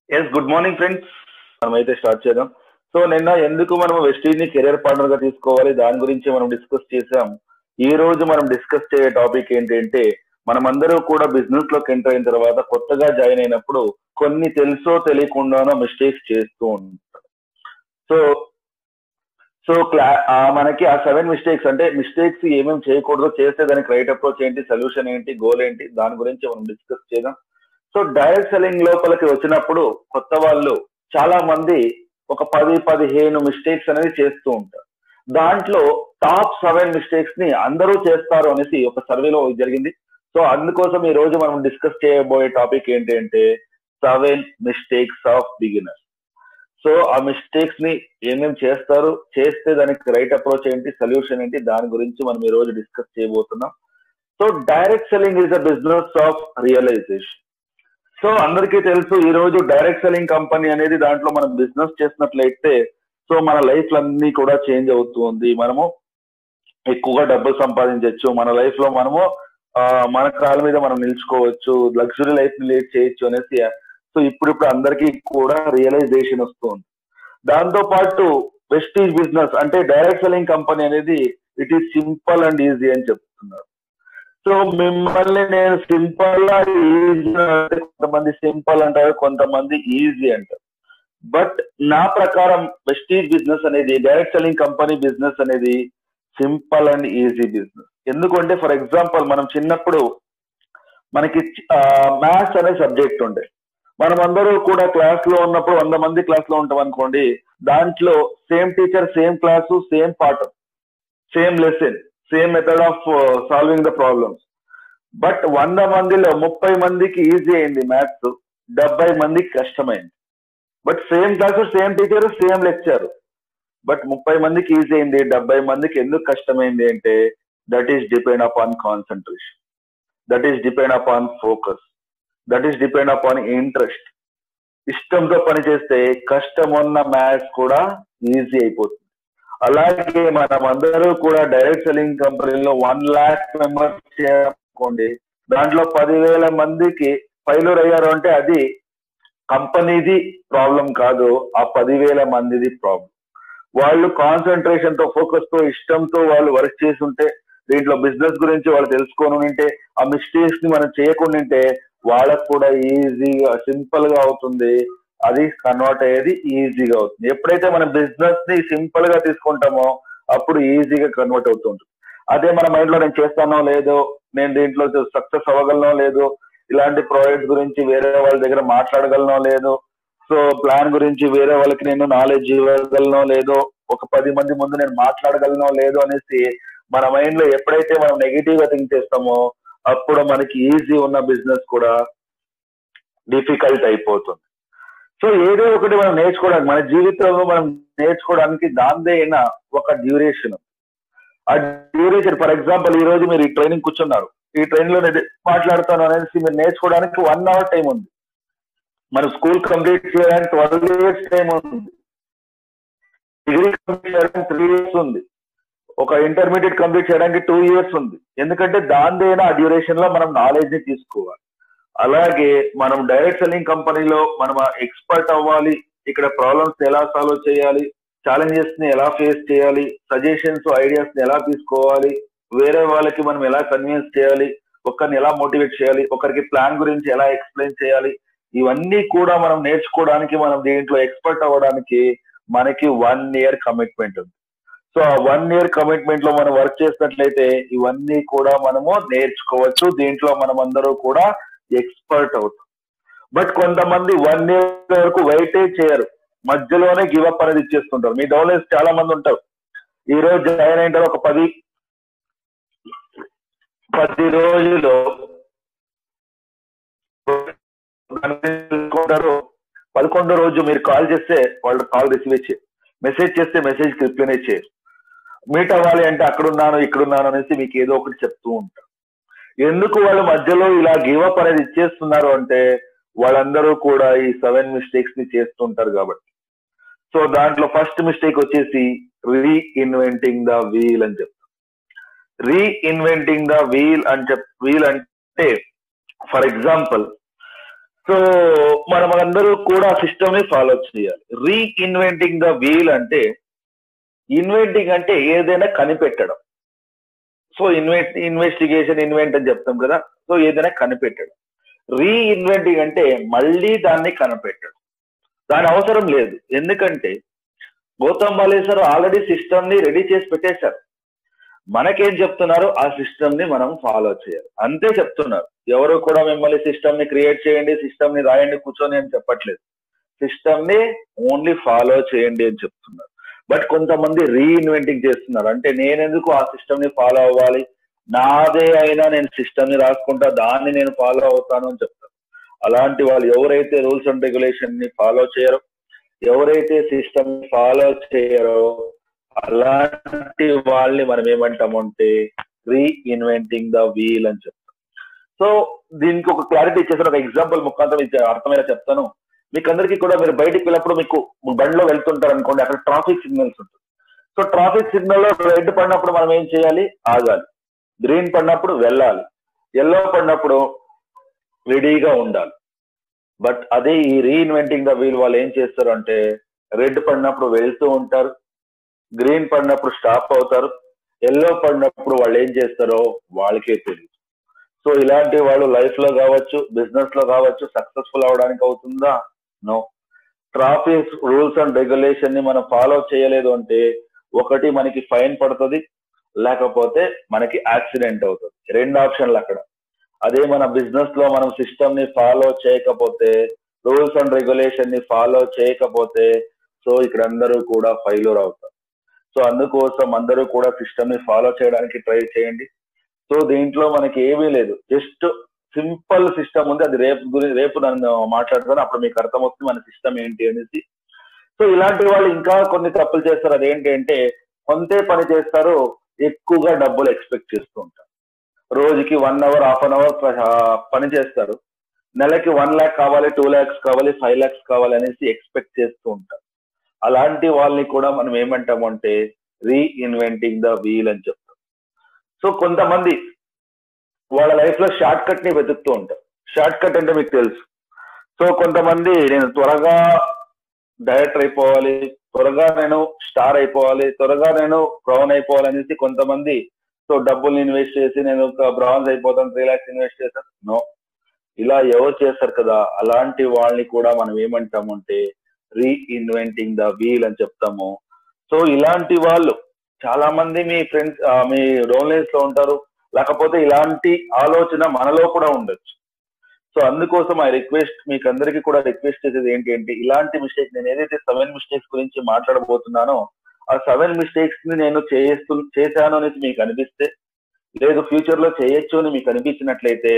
yes good morning friends మనం అయితే start చేద్దాం సో నిన్న ఎందుకు మనం వెస్టీజ్ ని కెరియర్ పార్ట్నర్ గా తీసుకోవాలి దాని గురించి మనం డిస్కస్ చేసాం ఈ రోజు మనం డిస్కస్ చేయే టాపిక్ ఏంటంటే మనమందరూ కూడా బిజినెస్ లోకి ఎంటర్ అయిన తర్వాత కొత్తగా జాయిన్ అయినప్పుడు కొన్ని తెలుసో తెలియకుండానో మిస్టేక్స్ చేస్తూ ఉంటాం సో సో క్లా ఆ మనకి ఆ సెవెన్ మిస్టేక్స్ అంటే మిస్టేక్స్ ఏమేమి చేయకూడదో చేస్తే దానికి రైట్ అప్రోచ్ ఏంటి సొల్యూషన్ ఏంటి గోల్ ఏంటి దాని గురించి మనం డిస్కస్ చేద్దాం సో డైరెక్ట్ సెల్లింగ్ లోపలికి వచ్చినప్పుడు కొత్త వాళ్ళు చాలా మంది ఒక పది పదిహేను మిస్టేక్స్ అనేది చేస్తూ ఉంటారు దాంట్లో టాప్ సెవెన్ మిస్టేక్స్ ని అందరూ చేస్తారు అనేసి ఒక సర్వేలో జరిగింది సో అందుకోసం ఈ రోజు మనం డిస్కస్ చేయబోయే టాపిక్ ఏంటంటే seven mistakes of beginners so ఆ మిస్టేక్స్ ని ఏమేమి చేస్తారు చేస్తే దానికి రైట్ అప్రోచ్ ఏంటి సొల్యూషన్ ఏంటి దాని గురించి మనం ఈ రోజు డిస్కస్ చేయబోతున్నాం so direct selling is a business of realisation so అందరికీ తెలుసు ఈ రోజు డైరెక్ట్ సెల్లింగ్ కంపెనీ అనేది దాంట్లో మనం బిజినెస్ చేసినట్లయితే సో మన లైఫ్ అన్ని కూడా చేంజ్ అవుతుంది మనము ఎక్కువగా డబ్బులు సంపాదించవచ్చు మన లైఫ్ లో మనము మన కాళ్ళ మీద మనం నిల్చుకోవచ్చు లగ్జరీ లైఫ్ ని లీడ్ చేయొచ్చు అనేసి సో ఇప్పుడు ఇప్పుడు అందరికీ కూడా రియలైజేషన్ వస్తుంది దాంతో పాటు వెస్టీజ్ బిజినెస్ అంటే డైరెక్ట్ సెల్లింగ్ కంపెనీ అనేది it is simple and easy అని చెప్తున్నారు సో మిమ్మల్ని నేను సింపుల్ ఈజీ కొంతమంది సింపుల్ అంటారు కొంతమంది ఈజీ అంటారు బట్ నా ప్రకారం వెస్టీజ్ బిజినెస్ అనేది డైరెక్ట్ సెల్లింగ్ కంపెనీ బిజినెస్ అనేది సింపుల్ అండ్ ఈజీ బిజినెస్ ఎందుకంటే ఫర్ ఎగ్జాంపుల్ మనం చిన్నప్పుడు మనకి మ్యాథ్స్ అనే సబ్జెక్ట్ ఉండే మనం అందరూ కూడా క్లాస్ లో ఉన్నప్పుడు వంద మంది క్లాస్ లో ఉంటాం అనుకోండి దాంట్లో same teacher same class same పాఠం same lesson same method of solving the problems but వంద మందిలో ముప్పై మందికి ఈజీ అయింది మ్యాథ్స్ డెబ్బై మందికి కష్టమైంది but same class same teacher same lecture but ముప్పై మందికి ఈజీ అయింది డెబ్బై మందికి ఎందుకు కష్టమైంది అంటే that is depend upon concentration that is depend upon focus that is depend upon interest ఇష్టంతో పనిచేస్తే కష్టం ఉన్న మ్యాథ్స్ కూడా ఈజీ అయిపోతుంది అలాగే మనం అందరూ కూడా డైరెక్ట్ సెల్లింగ్ కంపెనీలో వన్ లాక్ మెంబర్స్ చేసుకోండి దాంట్లో పదివేల మందికి ఫైలూర్ అయ్యారు అంటే అది కంపెనీది ప్రాబ్లం కాదు ఆ పదివేల మందిది ప్రాబ్లం వాళ్ళు కాన్సన్ట్రేషన్ తో ఫోకస్ తో ఇష్టంతో వాళ్ళు వర్క్ చేసి ఉంటే దీంట్లో బిజినెస్ గురించి వాళ్ళు తెలుసుకొని ఉంటే ఆ మిస్టేక్స్ ని మనం చేయకుండా ఉంటే వాళ్ళకు కూడా ఈజీగా సింపుల్ గా అవుతుంది అది కన్వర్ట్ అయ్యేది ఈజీగా అవుతుంది ఎప్పుడైతే మనం బిజినెస్ ని సింపుల్ గా తీసుకుంటామో అప్పుడు ఈజీగా కన్వర్ట్ అవుతుంది అదే మన మైండ్ లో నేను చేస్తానో లేదో నేను దీంట్లో సక్సెస్ అవ్వగలనో లేదో ఇలాంటి ప్రాజెక్ట్ గురించి వేరే వాళ్ళ దగ్గర మాట్లాడగలనో లేదో సో ప్లాన్ గురించి వేరే వాళ్ళకి నేను నాలెడ్జ్ ఇవ్వగలనో లేదో ఒక పది మంది ముందు నేను మాట్లాడగలనో లేదో అనేసి మన మైండ్ లో ఎప్పుడైతే మనం నెగిటివ్ గా థింక్ చేస్తామో అప్పుడు మనకి ఈజీ ఉన్న బిజినెస్ కూడా డిఫికల్ట్ అయిపోతుంది సో ఏదో ఒకటి మనం నేర్చుకోవడానికి మన జీవితంలో మనం నేర్చుకోవడానికి దాందే అయినా ఒక డ్యూరేషన్ ఆ డ్యూరేషన్ ఫర్ ఎగ్జాంపుల్ ఈ రోజు మీరు ఈ ట్రైనింగ్ కూర్చున్నారు ఈ ట్రైన్ లో నేను మాట్లాడతాను అనేసి మీరు నేర్చుకోవడానికి వన్ అవర్ టైం ఉంది మన స్కూల్ కంప్లీట్ చేయడానికి ట్వెల్వ్ ఇయర్స్ టైం ఉంది డిగ్రీ కంప్లీట్ చేయడానికి త్రీ ఇయర్స్ ఉంది ఒక ఇంటర్మీడియట్ కంప్లీట్ చేయడానికి టూ ఇయర్స్ ఉంది ఎందుకంటే దానిదైనా ఆ డ్యూరేషన్ లో మనం నాలెడ్జ్ ని తీసుకోవాలి అలాగే మనం డైరెక్ట్ సెల్లింగ్ కంపెనీలో మనం ఎక్స్పర్ట్ అవ్వాలి ఇక్కడ ప్రాబ్లమ్స్ ఎలా సాల్వ్ చేయాలి ఛాలెంజెస్ ని ఎలా ఫేస్ చేయాలి సజెషన్స్ ఐడియాస్ ని ఎలా తీసుకోవాలి వేరే వాళ్ళకి మనం ఎలా కన్విన్స్ చేయాలి ఒకరిని ఎలా మోటివేట్ చేయాలి ఒకరికి ప్లాన్ గురించి ఎలా ఎక్స్ప్లెయిన్ చేయాలి ఇవన్నీ కూడా మనం నేర్చుకోవడానికి మనం దీంట్లో ఎక్స్పర్ట్ అవ్వడానికి మనకి వన్ ఇయర్ కమిట్మెంట్ ఉంది సో ఆ వన్ ఇయర్ కమిట్మెంట్ లో మనం వర్క్ చేసినట్లయితే ఇవన్నీ కూడా మనము నేర్చుకోవచ్చు దీంట్లో మనం అందరూ కూడా ఎక్స్పర్ట్ అవుతాం బట్ కొంతమంది వన్ ఇయర్ వరకు వెయిటే చేయరు మధ్యలోనే గివప్ అనేది ఇచ్చేస్తుంటారు మీ డౌన్లైన్స్ చాలా మంది ఉంటారు ఈ రోజు జాయిన్ అయింటారు ఒక పది పది రోజులు పదకొండో రోజు మీరు కాల్ చేస్తే వాళ్ళు కాల్ రిసీవ్ చేయరు మెసేజ్ చేస్తే మెసేజ్ రిప్లైనే చేయరు మీట్ అవ్వాలి అంటే అక్కడున్నాను ఇక్కడున్నాను అనేసి మీకు ఏదో ఒకటి చెప్తూ ఉంటారు ఎందుకు వాళ్ళు మధ్యలో ఇలా గివప్ అనేది ఇచ్చేస్తున్నారు అంటే వాళ్ళందరూ కూడా ఈ సెవెన్ మిస్టేక్స్ ని చేస్తుంటారు కాబట్టి సో దాంట్లో ఫస్ట్ మిస్టేక్ వచ్చేసి రీఇన్వెంటింగ్ ద వీల్ అని చెప్తారు రీఇన్వెంటింగ్ ద వీల్ అని చెప్ వీల్ అంటే ఫర్ ఎగ్జాంపుల్ సో మనం అందరూ కూడా సిస్టమ్ ని ఫాలో చేయాలి రీఇన్వెంటింగ్ ద వీల్ అంటే ఇన్వెంటింగ్ అంటే ఏదైనా కనిపెట్టడం సో ఇన్వెస్ట్ ఇన్వెస్టిగేషన్ ఇన్వెంట్ అని చెప్తాం కదా సో ఏదైనా కనిపెట్టడం రీఇన్వెంటింగ్ అంటే మళ్ళీ దాన్ని కనిపెట్టడం దాని అవసరం లేదు ఎందుకంటే గౌతమ్ బాలేశ్వర్ ఆల్రెడీ సిస్టమ్ ని రెడీ చేసి పెట్టేశారు మనకేం చెప్తున్నారు ఆ సిస్టమ్ ని మనం ఫాలో చేయాలి అంతే చెప్తున్నారు ఎవరు కూడా మిమ్మల్ని సిస్టమ్ ని క్రియేట్ చేయండి సిస్టమ్ ని రాయండి కూర్చొని అని చెప్పట్లేదు సిస్టమ్ ని ఓన్లీ ఫాలో చేయండి అని చెప్తున్నారు బట్ కొంతమంది రీఇన్వెంటింగ్ చేస్తున్నారు అంటే నేనెందుకు ఆ సిస్టమ్ ని ఫాలో అవ్వాలి నాదే అయినా నేను సిస్టమ్ ని రాసుకుంటా దాన్ని నేను ఫాలో అవుతాను అని చెప్తారు అలాంటి వాళ్ళు ఎవరైతే రూల్స్ అండ్ రెగ్యులేషన్ ని ఫాలో చేయరో ఎవరైతే సిస్టమ్ ఫాలో చేయరో అలాంటి వాళ్ళని మనం ఏమంటామంటే రీఇన్వెంటింగ్ ద వీల్ అని చెప్తాం సో దీనికి ఒక క్లారిటీ ఇచ్చేసాను ఒక ఎగ్జాంపుల్ ముఖాంతరం ఇచ్చే అర్థమయ్యేలా చెప్తాను మీకు అందరికీ కూడా మీరు బయటికి వెళ్ళినప్పుడు మీకు బండిలో వెళ్తుంటారు అనుకోండి అక్కడ ట్రాఫిక్ సిగ్నల్స్ ఉంటుంది సో ట్రాఫిక్ సిగ్నల్ లో రెడ్ పడినప్పుడు మనం ఏం చేయాలి ఆగాలి గ్రీన్ పడినప్పుడు వెళ్ళాలి ఎల్లో పడినప్పుడు రెడీగా ఉండాలి బట్ అదే ఈ రీఇన్వెంటింగ్ ద వీల్ వాళ్ళు ఏం చేస్తారు అంటే రెడ్ పడినప్పుడు వెళ్తూ ఉంటారు గ్రీన్ పడినప్పుడు స్టాప్ అవుతారు ఎల్లో పడినప్పుడు వాళ్ళు ఏం చేస్తారో వాళ్ళకే తెలియదు సో ఇలాంటి వాళ్ళు లైఫ్ లో కావచ్చు బిజినెస్ లో కావచ్చు సక్సెస్ఫుల్ అవడానికి అవుతుందా no traffic rules and regulation ని మనం ఫాలో చేయలేదు అంటే ఒకటి మనకి ఫైన్ పడుతుంది లేకపోతే మనకి యాక్సిడెంట్ అవుతుంది రెండు ఆప్షన్లు అక్కడ అదే మన బిజినెస్ లో మనం సిస్టమ్ ని ఫాలో చేయకపోతే రూల్స్ అండ్ రెగ్యులేషన్ ని ఫాలో చేయకపోతే సో ఇక్కడ అందరూ కూడా ఫెయిల్యూర్ అవుతారు సో అందుకోసం అందరూ కూడా సిస్టమ్ ని ఫాలో చేయడానికి ట్రై చేయండి సో దీంట్లో మనకి ఏమీ లేదు జస్ట్ సింపుల్ సిస్టమ్ ఉంది అది రేపు గురించి రేపు నన్ను మాట్లాడతాను అప్పుడు మీకు అర్థమవుతుంది మన సిస్టమ్ ఏంటి అనేసి సో ఇలాంటి వాళ్ళు ఇంకా కొన్ని తప్పులు చేస్తారు అదేంటి అంటే కొంతే పని చేస్తారు ఎక్కువగా డబ్బులు ఎక్స్పెక్ట్ చేస్తూ ఉంటారు రోజుకి one hour half an hour పని చేస్తారు నెలకి వన్ ల్యాక్ కావాలి టూ ల్యాక్స్ కావాలి ఫైవ్ ల్యాక్స్ కావాలి అనేసి ఎక్స్పెక్ట్ చేస్తూ ఉంటారు అలాంటి వాళ్ళని కూడా మనం ఏమంటామంటే రీఇన్వెంటింగ్ ద వీల్ అని చెప్తాం సో కొంతమంది వాళ్ళ లైఫ్ లో షార్ట్ కట్ ని వెతుకుతూ ఉంటారు షార్ట్ కట్ అంటే మీకు తెలుసు సో కొంతమంది నేను త్వరగా డైరెక్టర్ అయిపోవాలి త్వరగా నేను స్టార్ అయిపోవాలి త్వరగా నేను బ్రౌన్ అయిపోవాలి అనేసి కొంతమంది సో డబ్బుల్ని ఇన్వెస్ట్ చేసి నేను ఒక బ్రాంజ్ అయిపోతాను త్రీ లాక్స్ ఇన్వెస్ట్ చేశాను నో ఇలా ఎవరు చేస్తారు కదా అలాంటి వాళ్ళని కూడా మనం ఏమంటామంటే రీఇన్వెంటింగ్ ద వీల్ అని చెప్తాము సో ఇలాంటి వాళ్ళు చాలా మంది మీ ఫ్రెండ్స్ మీ డోన్లైన్స్ లో ఉంటారు లేకపోతే ఇలాంటి ఆలోచన మనలో కూడా ఉండొచ్చు సో అందుకోసం ఆ రిక్వెస్ట్ మీకు అందరికీ కూడా రిక్వెస్ట్ చేసేది ఏంటి అంటే ఇలాంటి మిస్టేక్ నేను ఏదైతే సెవెన్ మిస్టేక్స్ గురించి మాట్లాడబోతున్నానో ఆ సెవెన్ మిస్టేక్స్ ని నేను చేస్తూ చేశాను అనేసి మీకు అనిపిస్తే లేదు ఫ్యూచర్ లో చేయొచ్చు అని మీకు అనిపించినట్లయితే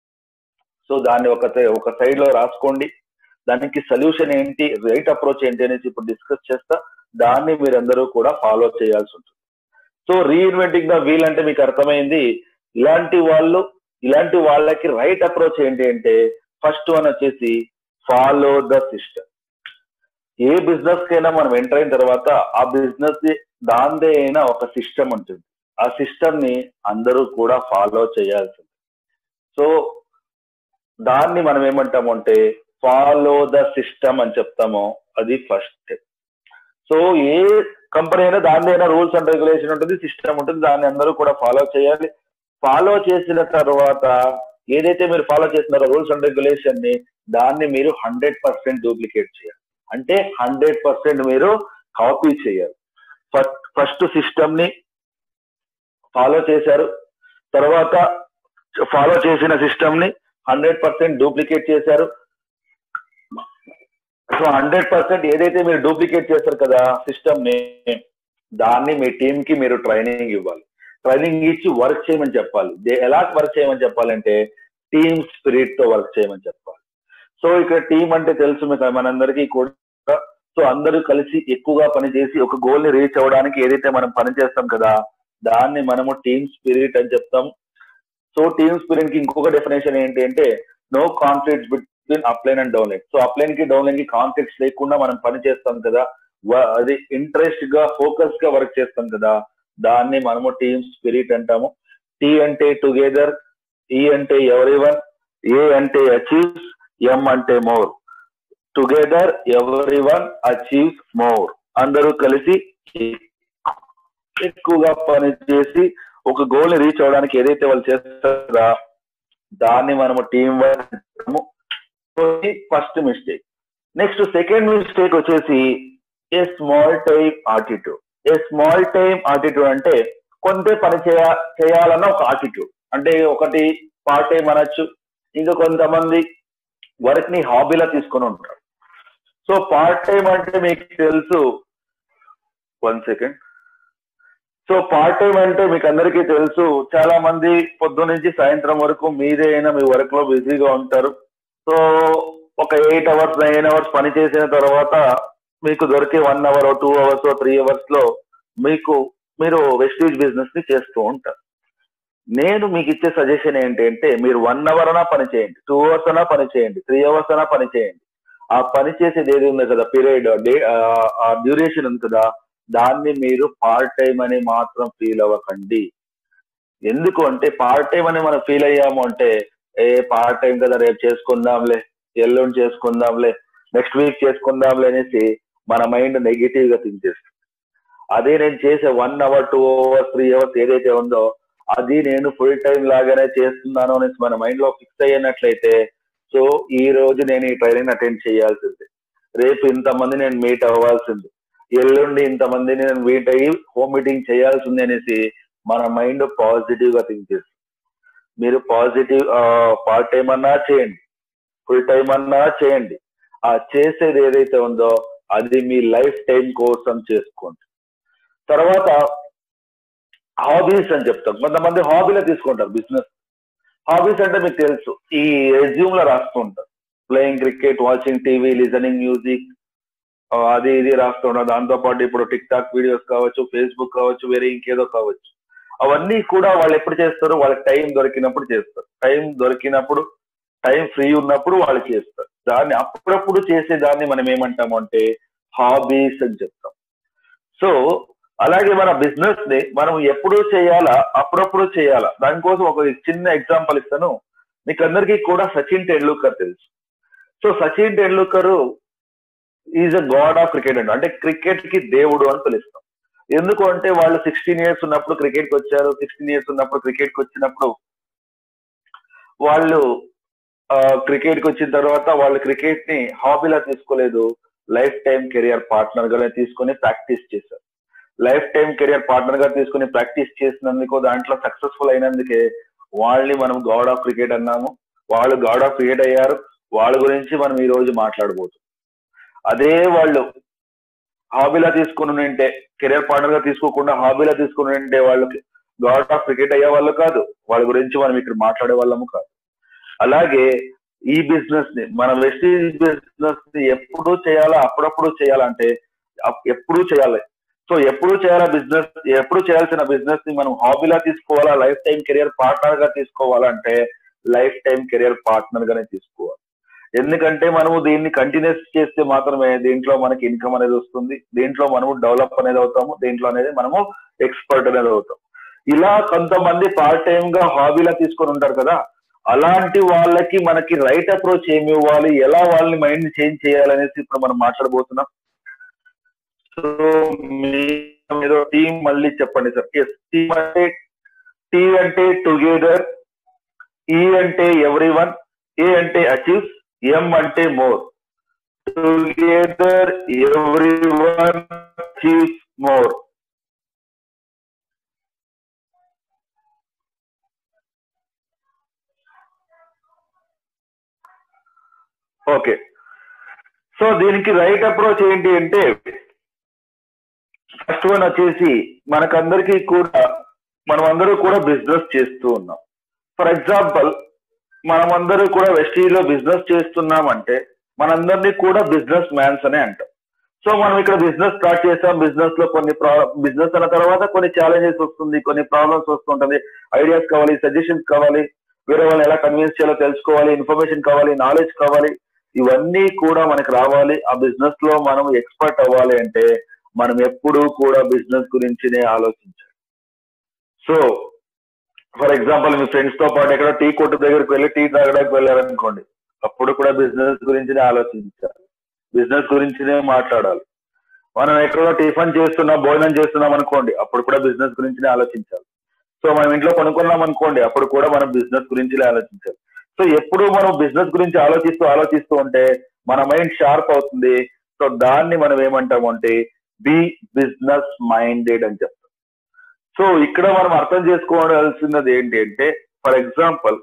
సో దాన్ని ఒక ఒక సైడ్ లో రాసుకోండి దానికి సొల్యూషన్ ఏంటి రైట్ అప్రోచ్ ఏంటి అనేసి ఇప్పుడు డిస్కస్ చేస్తా దాన్ని మీరందరూ కూడా ఫాలో చేయాల్సి ఉంటుంది సో రీఇన్వెంటింగ్ ద వీల్ అంటే మీకు అర్థమైంది ఇలాంటి వాళ్ళు ఇలాంటి వాళ్ళకి రైట్ అప్రోచ్ ఏంటి అంటే ఫస్ట్ వన్ వచ్చేసి ఫాలో ద సిస్టమ్ ఏ బిజినెస్ కైనా మనం ఎంటర్ అయిన తర్వాత ఆ బిజినెస్ దాందే అయినా ఒక సిస్టమ్ ఉంటుంది ఆ సిస్టమ్ ని అందరూ కూడా ఫాలో చేయాల్సింది సో దాన్ని మనం ఏమంటాము అంటే ఫాలో ద సిస్టమ్ అని చెప్తాము అది ఫస్ట్ స్టెప్ సో ఏ కంపెనీ అయినా దాని అయినా రూల్స్ అండ్ రెగ్యులేషన్ ఉంటుంది సిస్టమ్ ఉంటుంది దాన్ని అందరూ కూడా ఫాలో చేయాలి ఫాలో చేసిన తర్వాత ఏదైతే మీరు ఫాలో చేస్తున్నారో రూల్స్ అండ్ రెగ్యులేషన్ ని దాన్ని మీరు హండ్రెడ్ పర్సెంట్ డూప్లికేట్ చేయాలి అంటే హండ్రెడ్ పర్సెంట్ మీరు కాపీ చేయాలి ఫస్ట్ ఫస్ట్ సిస్టమ్ ని ఫాలో చేశారు తర్వాత ఫాలో చేసిన సిస్టమ్ ని హండ్రెడ్ పర్సెంట్ డూప్లికేట్ చేశారు సో హండ్రెడ్ పర్సెంట్ ఏదైతే మీరు డూప్లికేట్ చేస్తారు కదా సిస్టమ్ ని దాన్ని మీ టీమ్ కి మీరు ట్రైనింగ్ ఇవ్వాలి ట్రైనింగ్ ఇచ్చి వర్క్ చేయమని చెప్పాలి ఎలా వర్క్ చేయమని చెప్పాలంటే టీమ్ స్పిరిట్ తో వర్క్ చేయమని చెప్పాలి సో ఇక్కడ టీం అంటే తెలుసు మీకు మనందరికీ కూడా సో అందరూ కలిసి ఎక్కువగా పనిచేసి ఒక గోల్ ని రీచ్ అవ్వడానికి ఏదైతే మనం పని చేస్తాం కదా దాన్ని మనము టీమ్ స్పిరిట్ అని చెప్తాం సో టీమ్ స్పిరిట్ కి ఇంకొక డెఫినేషన్ ఏంటి అంటే no conflicts between upline and downline so upline కి డౌన్లైన్ కి కాన్ఫ్లిక్ట్స్ లేకుండా మనం పని చేస్తాం కదా అది ఇంట్రెస్ట్ గా ఫోకస్ గా వర్క్ చేస్తాం కదా దాన్ని మనము టీమ్ స్పిరిట్ అంటాము టీ అంటే టుగెదర్ ఈ అంటే ఎవరి వన్ ఏ అంటే అచీవ్స్ ఎం అంటే more together every one achieves more అందరూ కలిసి ఎక్కువగా పని చేసి ఒక గోల్ ని రీచ్ అవడానికి ఏదైతే వాళ్ళు చేస్తారో దాన్ని మనము team work first mistake next second mistake వచ్చేసి a small time attitude a small time attitude అంటే కొంత పని చేయ చేయాలన్న ఒక ఆటిట్యూడ్ అంటే ఒకటి పార్ట్ టైం అనొచ్చు ఇంకా కొంతమంది వర్క్ ని హాబీలా తీసుకొని ఉంటారు సో పార్ట్ టైం అంటే మీకు తెలుసు one second so part time అంటే మీకు అందరికీ తెలుసు చాలా మంది పొద్దు నుంచి సాయంత్రం వరకు మీరే అయినా మీ వర్క్ లో బిజీగా ఉంటారు సో ఒక ఎయిట్ అవర్స్ నైన్ అవర్స్ పని చేసిన తర్వాత మీకు దొరికే one hour two hours three hours లో మీకు మీరు వెస్టేజ్ బిజినెస్ ని చేస్తూ ఉంటారు నేను మీకు ఇచ్చే సజెషన్ ఏంటంటే మీరు వన్ అవర్ అనా పని చేయండి టూ అవర్స్ అనా పని చేయండి త్రీ అవర్స్ అనా పని చేయండి ఆ పని చేసేది ఏది ఉంది కదా పీరియడ్ డే ఆ డ్యూరేషన్ ఉంది కదా దాన్ని మీరు పార్ట్ టైం అని మాత్రం ఫీల్ అవ్వకండి ఎందుకు అంటే పార్ట్ టైం అని మనం ఫీల్ అయ్యాము అంటే ఏ పార్ట్ టైం కదా రేపు చేసుకుందాంలే ఎల్లుండి చేసుకుందాంలే నెక్స్ట్ వీక్ చేసుకుందాంలే అనేసి మన మైండ్ నెగిటివ్ గా థింక్ చేస్తుంది అదే నేను చేసే one hour two hours three hours ఏదైతే ఉందో అది నేను ఫుల్ టైం లాగానే చేస్తున్నాను అనేసి మన మైండ్ లో ఫిక్స్ అయ్యినట్లయితే సో ఈ రోజు నేను ఈ ట్రైనింగ్ అటెండ్ చేయాల్సింది రేపు ఇంతమంది నేను మీట్ అవ్వాల్సింది ఎల్లుండి ఇంతమంది నేను మీట్ అయ్యి హోమ్ మీటింగ్ చేయాల్సింది అనేసి మన మైండ్ పాజిటివ్ గా థింక్ చేస్తుంది మీరు పాజిటివ్ పార్ట్ టైం అన్నా చేయండి ఫుల్ టైం అన్నా చేయండి ఆ చేసేది ఏదైతే ఉందో అది మీ లైఫ్ టైం కోసం చేసుకోండి తర్వాత హాబీస్ అని చెప్తాం కొంతమంది హాబీలో తీసుకుంటారు బిజినెస్ హాబీస్ అంటే మీకు తెలుసు ఈ రెజ్యూమ్ లో రాస్తూ ఉంటారు playing cricket watching TV listening music అది ఇది రాస్తూ ఉంటారు దాంతో పాటు ఇప్పుడు టిక్ టాక్ వీడియోస్ కావచ్చు ఫేస్బుక్ కావచ్చు వేరే ఇంకేదో కావచ్చు అవన్నీ కూడా వాళ్ళు ఎప్పుడు చేస్తారు వాళ్ళకి టైం దొరికినప్పుడు చేస్తారు టైం దొరికినప్పుడు టైం ఫ్రీ ఉన్నప్పుడు వాళ్ళు చేస్తారు దాన్ని అప్పుడప్పుడు చేసే దాన్ని మనం ఏమంటాము అంటే హాబీస్ అని చెప్తాం సో అలాగే మన బిజినెస్ ని మనం ఎప్పుడు చేయాలా అప్పుడప్పుడు చేయాలా దానికోసం ఒక చిన్న ఎగ్జాంపుల్ ఇస్తాను మీకు అందరికీ కూడా సచిన్ టెండూల్కర్ తెలుసు so Sachin Tendulkar is a god of cricket అండి అంటే క్రికెట్ కి దేవుడు అని పిలుస్తాం ఎందుకు అంటే వాళ్ళు సిక్స్టీన్ ఇయర్స్ ఉన్నప్పుడు క్రికెట్ కి వచ్చారు సిక్స్టీన్ ఇయర్స్ ఉన్నప్పుడు క్రికెట్ కి వచ్చినప్పుడు వాళ్ళు క్రికెట్ కి వచ్చిన తర్వాత వాళ్ళు క్రికెట్ ని హాబీలా తీసుకోలేదు లైఫ్ టైం కెరియర్ పార్ట్నర్ గా తీసుకొని ప్రాక్టీస్ చేశారు లైఫ్ టైం కెరియర్ పార్ట్నర్ గా తీసుకుని ప్రాక్టీస్ చేసినందుకు దాంట్లో సక్సెస్ఫుల్ అయినందుకే వాళ్ళని మనం గాడ్ ఆఫ్ క్రికెట్ అన్నాము వాళ్ళు గాడ్ ఆఫ్ క్రికెట్ అయ్యారు వాళ్ళ గురించి మనం ఈ రోజు మాట్లాడబోతున్నాం అదే వాళ్ళు హాబీలా తీసుకుని ఉంటే కెరియర్ పార్ట్నర్ గా తీసుకోకుండా హాబీలా తీసుకుని ఉంటే వాళ్ళకి గాడ్ ఆఫ్ క్రికెట్ అయ్యే వాళ్ళు కాదు వాళ్ళ గురించి మనం ఇక్కడ మాట్లాడే వాళ్ళము కాదు అలాగే ఈ బిజినెస్ ని మన వెస్టీజ్ బిజినెస్ ని ఎప్పుడు చేయాలా అప్పుడప్పుడు చేయాలంటే ఎప్పుడు చేయాలి సో ఎప్పుడు చేయాలా బిజినెస్ ఎప్పుడు చేయాల్సిన బిజినెస్ ని మనం హాబీలా తీసుకోవాలా లైఫ్ టైం కెరియర్ పార్ట్నర్ గా తీసుకోవాలంటే లైఫ్ టైం కెరియర్ పార్ట్నర్ గానే తీసుకోవాలి ఎందుకంటే మనము దీన్ని కంటిన్యూస్ చేస్తే మాత్రమే దీంట్లో మనకి ఇన్కమ్ అనేది వస్తుంది దీంట్లో మనము డెవలప్ అనేది అవుతాము దీంట్లో అనేది మనము ఎక్స్పర్ట్ అనేది అవుతాం ఇలా కొంతమంది పార్ట్ టైం గా హాబీలా తీసుకొని ఉంటారు కదా అలాంటి వాళ్ళకి మనకి రైట్ అప్రోచ్ ఏమి ఇవ్వాలి ఎలా వాళ్ళని మైండ్ చేంజ్ చేయాలనేసి ఇప్పుడు మనం మాట్లాడబోతున్నాం సో మీరు టీం మళ్ళీ చెప్పండి సార్ ఎస్ టీమ్ అంటే టీ అంటే టుగెదర్ ఈ అంటే ఎవ్రీ వన్ ఏ అంటే అచీవ్స్ ఎం అంటే more together every one achieves more okay so దీనికి రైట్ అప్రోచ్ ఏంటి అంటే ఫస్ట్ వన్ వచ్చేసి మనకందరికీ కూడా మనం అందరూ కూడా బిజినెస్ చేస్తూ ఉన్నాం ఫర్ ఎగ్జాంపుల్ మనం అందరూ కూడా వెస్టీలో బిజినెస్ చేస్తున్నామంటే మనందరినీ కూడా బిజినెస్ మ్యాన్స్ అనే అంటాం సో మనం ఇక్కడ బిజినెస్ స్టార్ట్ చేసాం బిజినెస్ లో కొన్ని బిజినెస్ అన్న తర్వాత కొన్ని ఛాలెంజెస్ వస్తుంది కొన్ని ప్రాబ్లమ్స్ వస్తుంటది ఐడియాస్ కావాలి సజెషన్స్ కావాలి వేరే వాళ్ళని ఎలా కన్విన్స్ చేయాలో తెలుసుకోవాలి ఇన్ఫర్మేషన్ కావాలి నాలెడ్జ్ కావాలి ఇవన్నీ కూడా మనకి రావాలి ఆ బిజినెస్ లో మనం ఎక్స్పర్ట్ అవ్వాలి అంటే మనం ఎప్పుడూ కూడా బిజినెస్ గురించినే ఆలోచించాలి సో ఫర్ ఎగ్జాంపుల్ మీ ఫ్రెండ్స్ తో పాటు ఎక్కడ టీ కొట్టు దగ్గరికి వెళ్ళి టీ తాగడానికి వెళ్ళారనుకోండి అప్పుడు కూడా బిజినెస్ గురించినే ఆలోచించాలి బిజినెస్ గురించినే మాట్లాడాలి మనం ఎక్కడో టిఫిన్ చేస్తున్నాం భోజనం చేస్తున్నాం అనుకోండి అప్పుడు కూడా బిజినెస్ గురించినే ఆలోచించాలి సో మనం ఇంట్లో కొనుక్కున్నాం అనుకోండి అప్పుడు కూడా మనం బిజినెస్ గురించి ఆలోచించాలి సో ఎప్పుడు మనం బిజినెస్ గురించి ఆలోచిస్తూ ఆలోచిస్తూ ఉంటే మన మైండ్ షార్ప్ అవుతుంది సో దాన్ని మనం ఏమంటాము అంటే బి బిజినెస్ మైండెడ్ అని చెప్తాం సో ఇక్కడ మనం అర్థం చేసుకోవాల్సినది ఏంటి అంటే ఫర్ ఎగ్జాంపుల్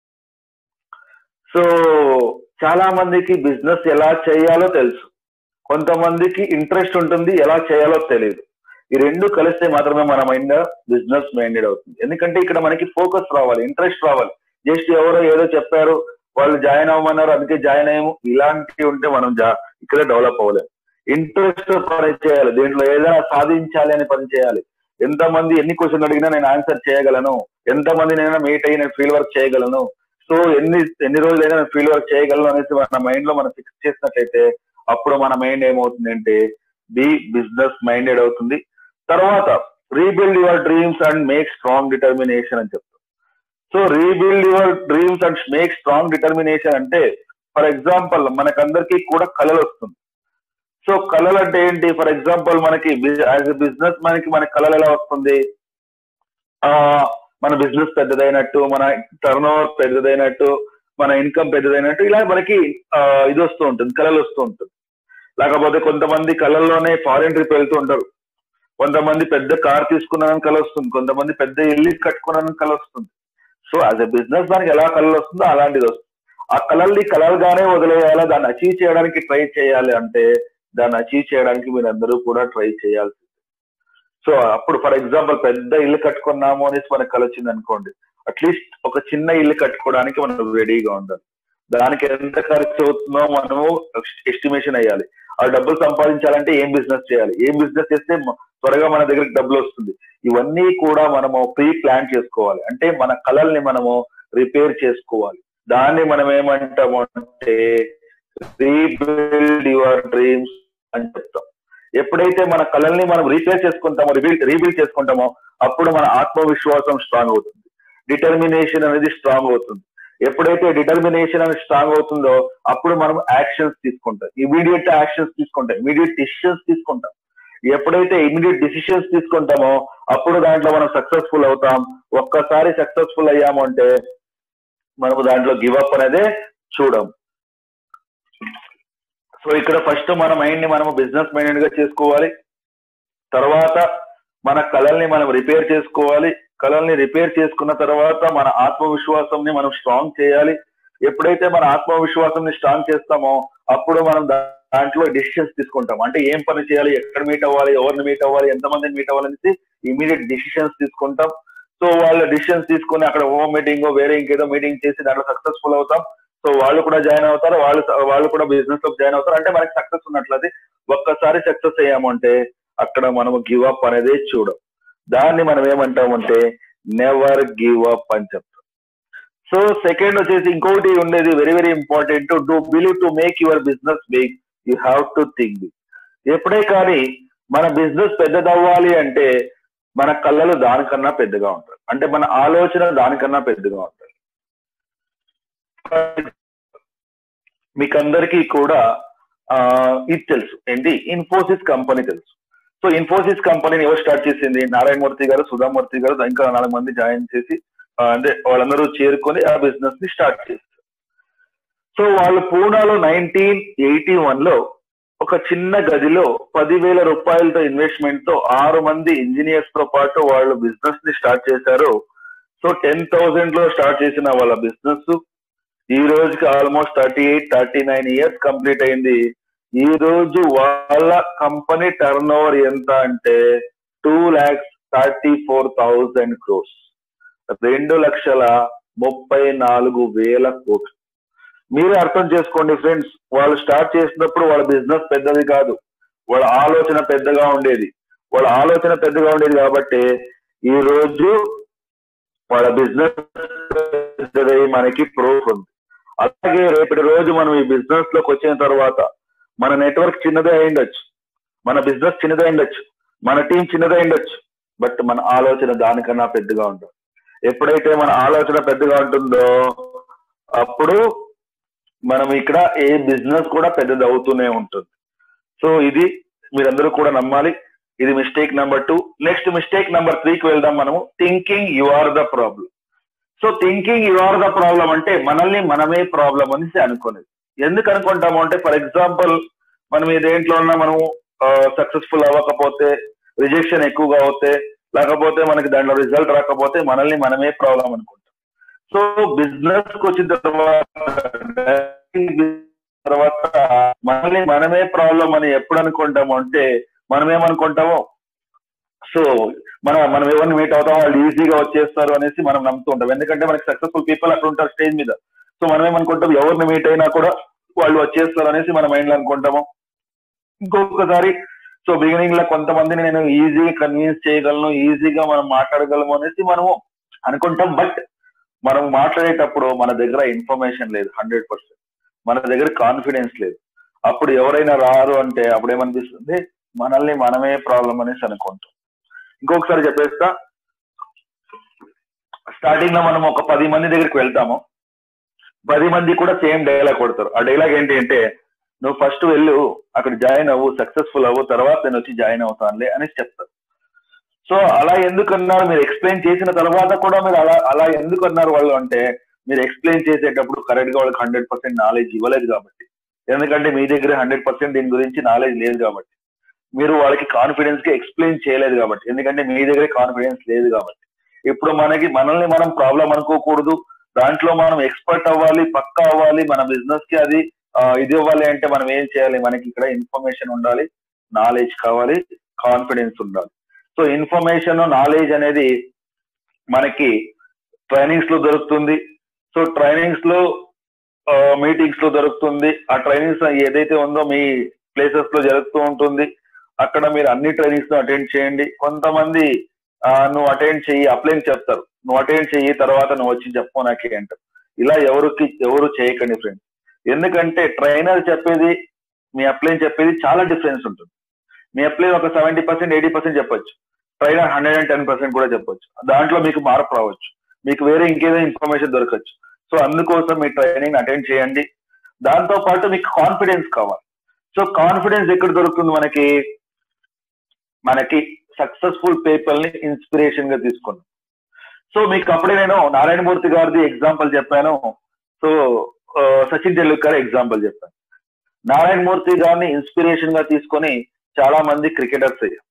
సో చాలా మందికి బిజినెస్ ఎలా చేయాలో తెలుసు కొంతమందికి ఇంట్రెస్ట్ ఉంటుంది ఎలా చేయాలో తెలియదు ఈ రెండు కలిస్తే మాత్రమే మన మైండ్ బిజినెస్ మైండెడ్ అవుతుంది ఎందుకంటే ఇక్కడ మనకి ఫోకస్ రావాలి ఇంట్రెస్ట్ రావాలి జస్ట్ ఎవరో ఏదో చెప్పారు వాళ్ళు జాయిన్ అవ్వమన్నారు అందుకే జాయిన్ అయ్యాము ఇలాంటివి ఉంటే మనం జా- ఇక్కడ డెవలప్ అవ్వలేము ఇంట్రెస్ట్ పని చేయాలి దీంట్లో ఏదైనా సాధించాలి అని పని చేయాలి ఎంతమంది ఎన్ని క్వశ్చన్లు అడిగినా నేను ఆన్సర్ చేయగలను ఎంతమంది నేను మీట్ అయ్యి నేను ఫీల్డ్ వర్క్ చేయగలను సో ఎన్ని ఎన్ని రోజులైనా నేను ఫీల్డ్ వర్క్ చేయగలను అనేసి మన మైండ్ లో మనం ఫిక్స్ చేసినట్లయితే అప్పుడు మన మైండ్ ఏమవుతుంది అంటే బి బిజినెస్ మైండెడ్ అవుతుంది తర్వాత rebuild your dreams and make strong determination అని చెప్తాం so rebuild your dreams and make strong determination అంటే ఫర్ ఎగ్జాంపుల్ మనకందరికీ కూడా కళలు వస్తుంది సో కళలు అంటే ఏంటి ఫర్ ఎగ్జాంపుల్ మనకి యాజ్ ఎ బిజినెస్ మనకి మన కళలు ఎలా వస్తుంది ఆ మన బిజినెస్ పెద్దదైనట్టు మన టర్న్ ఓవర్ పెద్దదైనట్టు మన ఇన్కమ్ పెద్దదైనట్టు ఇలా మనకి ఆ, ఇది వస్తూ ఉంటుంది కళలు వస్తూ ఉంటుంది లేకపోతే కొంతమంది కళల్లోనే ఫారిన్ ట్రిప్ వెళ్తూ ఉంటారు కొంతమంది పెద్ద కార్ తీసుకున్నానని కళ వస్తుంది కొంతమంది పెద్ద ఇల్లు కట్టుకున్నానని కళ వస్తుంది సో యాజ్ ఎ బిజినెస్ దానికి ఎలా కళలు వస్తుందో అలాంటిది వస్తుంది ఆ కళల్ని కళలుగానే వదిలేయాలా దాన్ని అచీవ్ చేయడానికి ట్రై చేయాలి అంటే దాన్ని అచీవ్ చేయడానికి మీరు అందరూ కూడా ట్రై చేయాల్సింది సో అప్పుడు ఫర్ ఎగ్జాంపుల్ పెద్ద ఇల్లు కట్టుకున్నాము అనేసి మనకు కళ వచ్చింది అనుకోండి అట్లీస్ట్ ఒక చిన్న ఇల్లు కట్టుకోవడానికి మనం రెడీగా ఉండాలి దానికి ఎంత ఖర్చు అవుతుందో మనము ఎస్టిమేషన్ అయ్యాలి ఆ డబ్బులు సంపాదించాలంటే ఏం బిజినెస్ చేయాలి ఏం బిజినెస్ చేస్తే మ- త్వరగా మన దగ్గరికి డబ్బులు వస్తుంది ఇవన్నీ కూడా మనము ప్రీ ప్లాన్ చేసుకోవాలి అంటే మన కళల్ని మనము రిపేర్ చేసుకోవాలి దాన్ని మనం ఏమంటాము అంటే రీబిల్డ్ యువర్ డ్రీమ్స్ అని చెప్తాం ఎప్పుడైతే మన కళల్ని మనం రీపేర్ చేసుకుంటామో రీబిల్డ్ రీబిల్డ్ చేసుకుంటామో అప్పుడు మన ఆత్మవిశ్వాసం స్ట్రాంగ్ అవుతుంది డిటర్మినేషన్ అనేది స్ట్రాంగ్ అవుతుంది ఎప్పుడైతే డిటర్మినేషన్ అనేది స్ట్రాంగ్ అవుతుందో అప్పుడు మనం యాక్షన్స్ తీసుకుంటాం ఇమీడియట్ యాక్షన్స్ తీసుకుంటాం ఇమీడియట్ డిసిషన్స్ తీసుకుంటాం ఎప్పుడైతే ఇమీడియట్ డిసిషన్స్ తీసుకుంటామో అప్పుడు దాంట్లో మనం సక్సెస్ఫుల్ అవుతాం ఒక్కసారి సక్సెస్ఫుల్ అయ్యాము అంటే మనము దాంట్లో గివ్ అప్ అనేదే చూడం సో ఇక్కడ ఫస్ట్ మన మైండ్ ని మనము బిజినెస్ మైండెడ్ గా చేసుకోవాలి తర్వాత మన కళల్ని మనం రిపేర్ చేసుకోవాలి కళల్ని రిపేర్ చేసుకున్న తర్వాత మన ఆత్మవిశ్వాసం మనం స్ట్రాంగ్ చేయాలి ఎప్పుడైతే మన ఆత్మవిశ్వాసం స్ట్రాంగ్ చేస్తామో అప్పుడు మనం దా- దాంట్లో డిసిషన్స్ తీసుకుంటాం అంటే ఏం పని చేయాలి ఎక్కడ మీట్ అవ్వాలి ఎవరిని మీట్ అవ్వాలి ఎంతమందిని మీట్ అవ్వాలనేసి ఇమీడియట్ డిసిషన్స్ తీసుకుంటాం సో వాళ్ళ డిసిషన్స్ తీసుకుని అక్కడ హోమ్ మీటింగ్ వేరే ఇంకేదో మీటింగ్ చేసి దాంట్లో సక్సెస్ఫుల్ అవుతాం సో వాళ్ళు కూడా జాయిన్ అవుతారు వాళ్ళు వాళ్ళు కూడా బిజినెస్ లో జాయిన్ అవుతారు అంటే మనకి సక్సెస్ ఉన్నట్లయితే ఒక్కసారి సక్సెస్ అయ్యామంటే అక్కడ మనము గివ్ అప్ అనేది చూడం దాన్ని మనం ఏమంటామంటే నెవర్ గివ్ అప్ అని చెప్తాం సో సెకండ్ వచ్చేసి ఇంకోటి ఉండేది very very important to believe to make your business big you have to think big ఎప్పుడే కానీ మన బిజినెస్ పెద్దదవ్వాలి అంటే మన కళ్ళలు దానికన్నా పెద్దగా ఉంటాయి అంటే మన ఆలోచన దానికన్నా పెద్దగా ఉంటాయి మీకు అందరికీ కూడా ఆ, ఇది తెలుసు ఏంటి ఇన్ఫోసిస్ కంపెనీ తెలుసు సో ఇన్ఫోసిస్ కంపెనీని ఎవరు స్టార్ట్ చేసింది నారాయణమూర్తి గారు సుధామూర్తి గారు ఇంకా నాలుగు మంది జాయిన్ చేసి ఆ, అంటే వాళ్ళందరూ చేరుకొని ఆ బిజినెస్ ని స్టార్ట్ చేశారు సో వాళ్ళు పూనాలో నైన్టీన్ ఎయిటీ వన్ లో ఒక చిన్న గదిలో పదివేల రూపాయలతో ఇన్వెస్ట్మెంట్ తో ఆరు మంది ఇంజనీర్స్ తో పాటు వాళ్ళు బిజినెస్ ని స్టార్ట్ చేశారు సో టెన్ థౌసండ్ లో స్టార్ట్ చేసిన వాళ్ళ బిజినెస్ ఈ రోజుకి almost thirty eight thirty nine years complete అయింది ఈ రోజు వాళ్ళ కంపెనీ టర్న్ ఓవర్ ఎంత అంటే two lakhs thirty four thousand crores రెండు లక్షల ముప్పై నాలుగు వేల కోట్లు మీరే అర్థం చేసుకోండి ఫ్రెండ్స్ వాళ్ళు స్టార్ట్ చేసినప్పుడు వాళ్ళ బిజినెస్ పెద్దది కాదు వాళ్ళ ఆలోచన పెద్దగా ఉండేది వాళ్ళ ఆలోచన పెద్దగా ఉండేది కాబట్టి ఈ రోజు వాళ్ళ బిజినెస్ పెద్దదై మనకి ప్రూఫ్ ఉంది అలాగే రేపటి రోజు మనం ఈ బిజినెస్ లోకి వచ్చిన తర్వాత మన నెట్వర్క్ చిన్నదే అయిండొచ్చు మన బిజినెస్ చిన్నదే అయిండొచ్చు మన టీం చిన్నదే అయిండొచ్చు బట్ మన ఆలోచన దానికన్నా పెద్దగా ఉంటుంది ఎప్పుడైతే మన ఆలోచన పెద్దగా ఉంటుందో అప్పుడు మనం ఇక్కడ ఏ బిజినెస్ కూడా పెద్దది అవుతూనే ఉంటుంది సో ఇది మీరందరూ కూడా నమ్మాలి ఇది mistake number two next mistake number త్రీకి వెళ్దాం మనము thinking you are the problem so thinking you are the problem అంటే మనల్ని మనమే ప్రాబ్లం అనేసి అనుకునేది ఎందుకు అనుకుంటాము అంటే ఫర్ ఎగ్జాంపుల్ మనం ఈ దేంట్లో ఉన్నా మనం సక్సెస్ఫుల్ అవ్వకపోతే రిజెక్షన్ ఎక్కువగా అవుతే లేకపోతే మనకి దాంట్లో రిజల్ట్ రాకపోతే మనల్ని మనమే ప్రాబ్లం అనుకుంటాం సో బిజినెస్ కి వచ్చిన తర్వాత తర్వాత మనల్ని మనమే ప్రాబ్లం అని ఎప్పుడు అనుకుంటాము అంటే మనం ఏమనుకుంటామో సో మన మనం ఎవరిని మీట్ అవుతామో వాళ్ళు ఈజీగా వచ్చేస్తారు అనేసి మనం నమ్ముతూ ఉంటాం ఎందుకంటే మనకి సక్సెస్ఫుల్ పీపుల్ అక్కడ ఉంటారు స్టేజ్ మీద సో మనం ఏమనుకుంటాం ఎవరిని మీట్ అయినా కూడా వాళ్ళు వచ్చేస్తారు అనేసి మన మైండ్ లో అనుకుంటాము ఇంకొకసారి సో బిగినింగ్ లో కొంతమందిని నేను ఈజీగా కన్విన్స్ చేయగలను ఈజీగా మనం మాట్లాడగలము అనేసి మనము అనుకుంటాం బట్ మనం మాట్లాడేటప్పుడు మన దగ్గర ఇన్ఫర్మేషన్ లేదు హండ్రెడ్ పర్సెంట్ మన దగ్గర కాన్ఫిడెన్స్ లేదు అప్పుడు ఎవరైనా రారు అంటే అప్పుడు ఏమనిపిస్తుంది మనల్ని మనమే ప్రాబ్లం అనేసి అనుకుంటాం ఇంకొకసారి చెప్పేస్తా స్టార్టింగ్ లో మనం ఒక పది మంది దగ్గరికి వెళ్తాము పది మంది కూడా సేమ్ డైలాగ్ కొడతారు ఆ డైలాగ్ ఏంటి అంటే నువ్వు ఫస్ట్ వెళ్ళు అక్కడ జాయిన్ అవ్వు సక్సెస్ఫుల్ అవ్వు తర్వాత నేను వచ్చి జాయిన్ అవుతానులే అనేసి చెప్తారు సో అలా ఎందుకు అన్నారు మీరు ఎక్స్ప్లెయిన్ చేసిన తర్వాత కూడా మీరు అలా అలా ఎందుకు అన్నారు వాళ్ళు అంటే మీరు ఎక్స్ప్లెయిన్ చేసేటప్పుడు కరెక్ట్ గా వాళ్ళకి హండ్రెడ్ పర్సెంట్ నాలెడ్జ్ ఇవ్వలేదు కాబట్టి ఎందుకంటే మీ దగ్గర హండ్రెడ్ పర్సెంట్ దీని గురించి నాలెడ్జ్ లేదు కాబట్టి మీరు వాళ్ళకి కాన్ఫిడెన్స్ గా ఎక్స్ప్లెయిన్ చేయలేదు కాబట్టి ఎందుకంటే మీ దగ్గర కాన్ఫిడెన్స్ లేదు కాబట్టి ఇప్పుడు మనకి మనల్ని మనం ప్రాబ్లం అనుకోకూడదు దాంట్లో మనం ఎక్స్పర్ట్ అవ్వాలి పక్కా అవ్వాలి మన బిజినెస్ కి అది ఇది ఇవ్వాలి అంటే మనం ఏం చేయాలి మనకి ఇక్కడ ఇన్ఫర్మేషన్ ఉండాలి నాలెడ్జ్ కావాలి కాన్ఫిడెన్స్ ఉండాలి సో ఇన్ఫర్మేషన్ నాలెడ్జ్ అనేది మనకి ట్రైనింగ్స్ లో దొరుకుతుంది సో ట్రైనింగ్స్ లో మీటింగ్స్ లో దొరుకుతుంది ఆ ట్రైనింగ్స్ ఏదైతే ఉందో మీ ప్లేసెస్ లో జరుగుతూ ఉంటుంది అక్కడ మీరు అన్ని ట్రైనింగ్స్ అటెండ్ చేయండి కొంతమంది నువ్వు అటెండ్ చెయ్యి అప్లైన్ చెప్తారు నువ్వు అటెండ్ చెయ్యి తర్వాత నువ్వు వచ్చి చెప్పు నాకే అంటారు ఇలా ఎవరికి ఎవరు చేయకండి ఫ్రెండ్స్ ఎందుకంటే ట్రైనర్ చెప్పేది మీ అప్లైన్ చెప్పేది చాలా డిఫరెన్స్ ఉంటుంది మీ అప్లైన్ ఒక సెవెంటీ పర్సెంట్ ఎయిటీ పర్సెంట్ చెప్పొచ్చు trainer hundred and ten percent కూడా చెప్పొచ్చు దాంట్లో మీకు మార్పు రావచ్చు మీకు వేరే ఇంకేదో ఇన్ఫర్మేషన్ దొరకచ్చు సో అందుకోసం మీ ట్రైనింగ్ అటెండ్ చేయండి దాంతో పాటు మీకు కాన్ఫిడెన్స్ కావాలి సో కాన్ఫిడెన్స్ ఎక్కడ దొరుకుతుంది మనకి మనకి సక్సెస్ఫుల్ పీపుల్ ని ఇన్స్పిరేషన్ గా తీసుకున్నాం సో మీకు అప్పుడే నేను నారాయణమూర్తి గారిది ఎగ్జాంపుల్ చెప్పాను సో సచిన్ టెండూల్కర్ ఎగ్జాంపుల్ చెప్పాను నారాయణమూర్తి గారిని ఇన్స్పిరేషన్ గా తీసుకొని చాలా మంది క్రికెటర్స్ అయ్యారు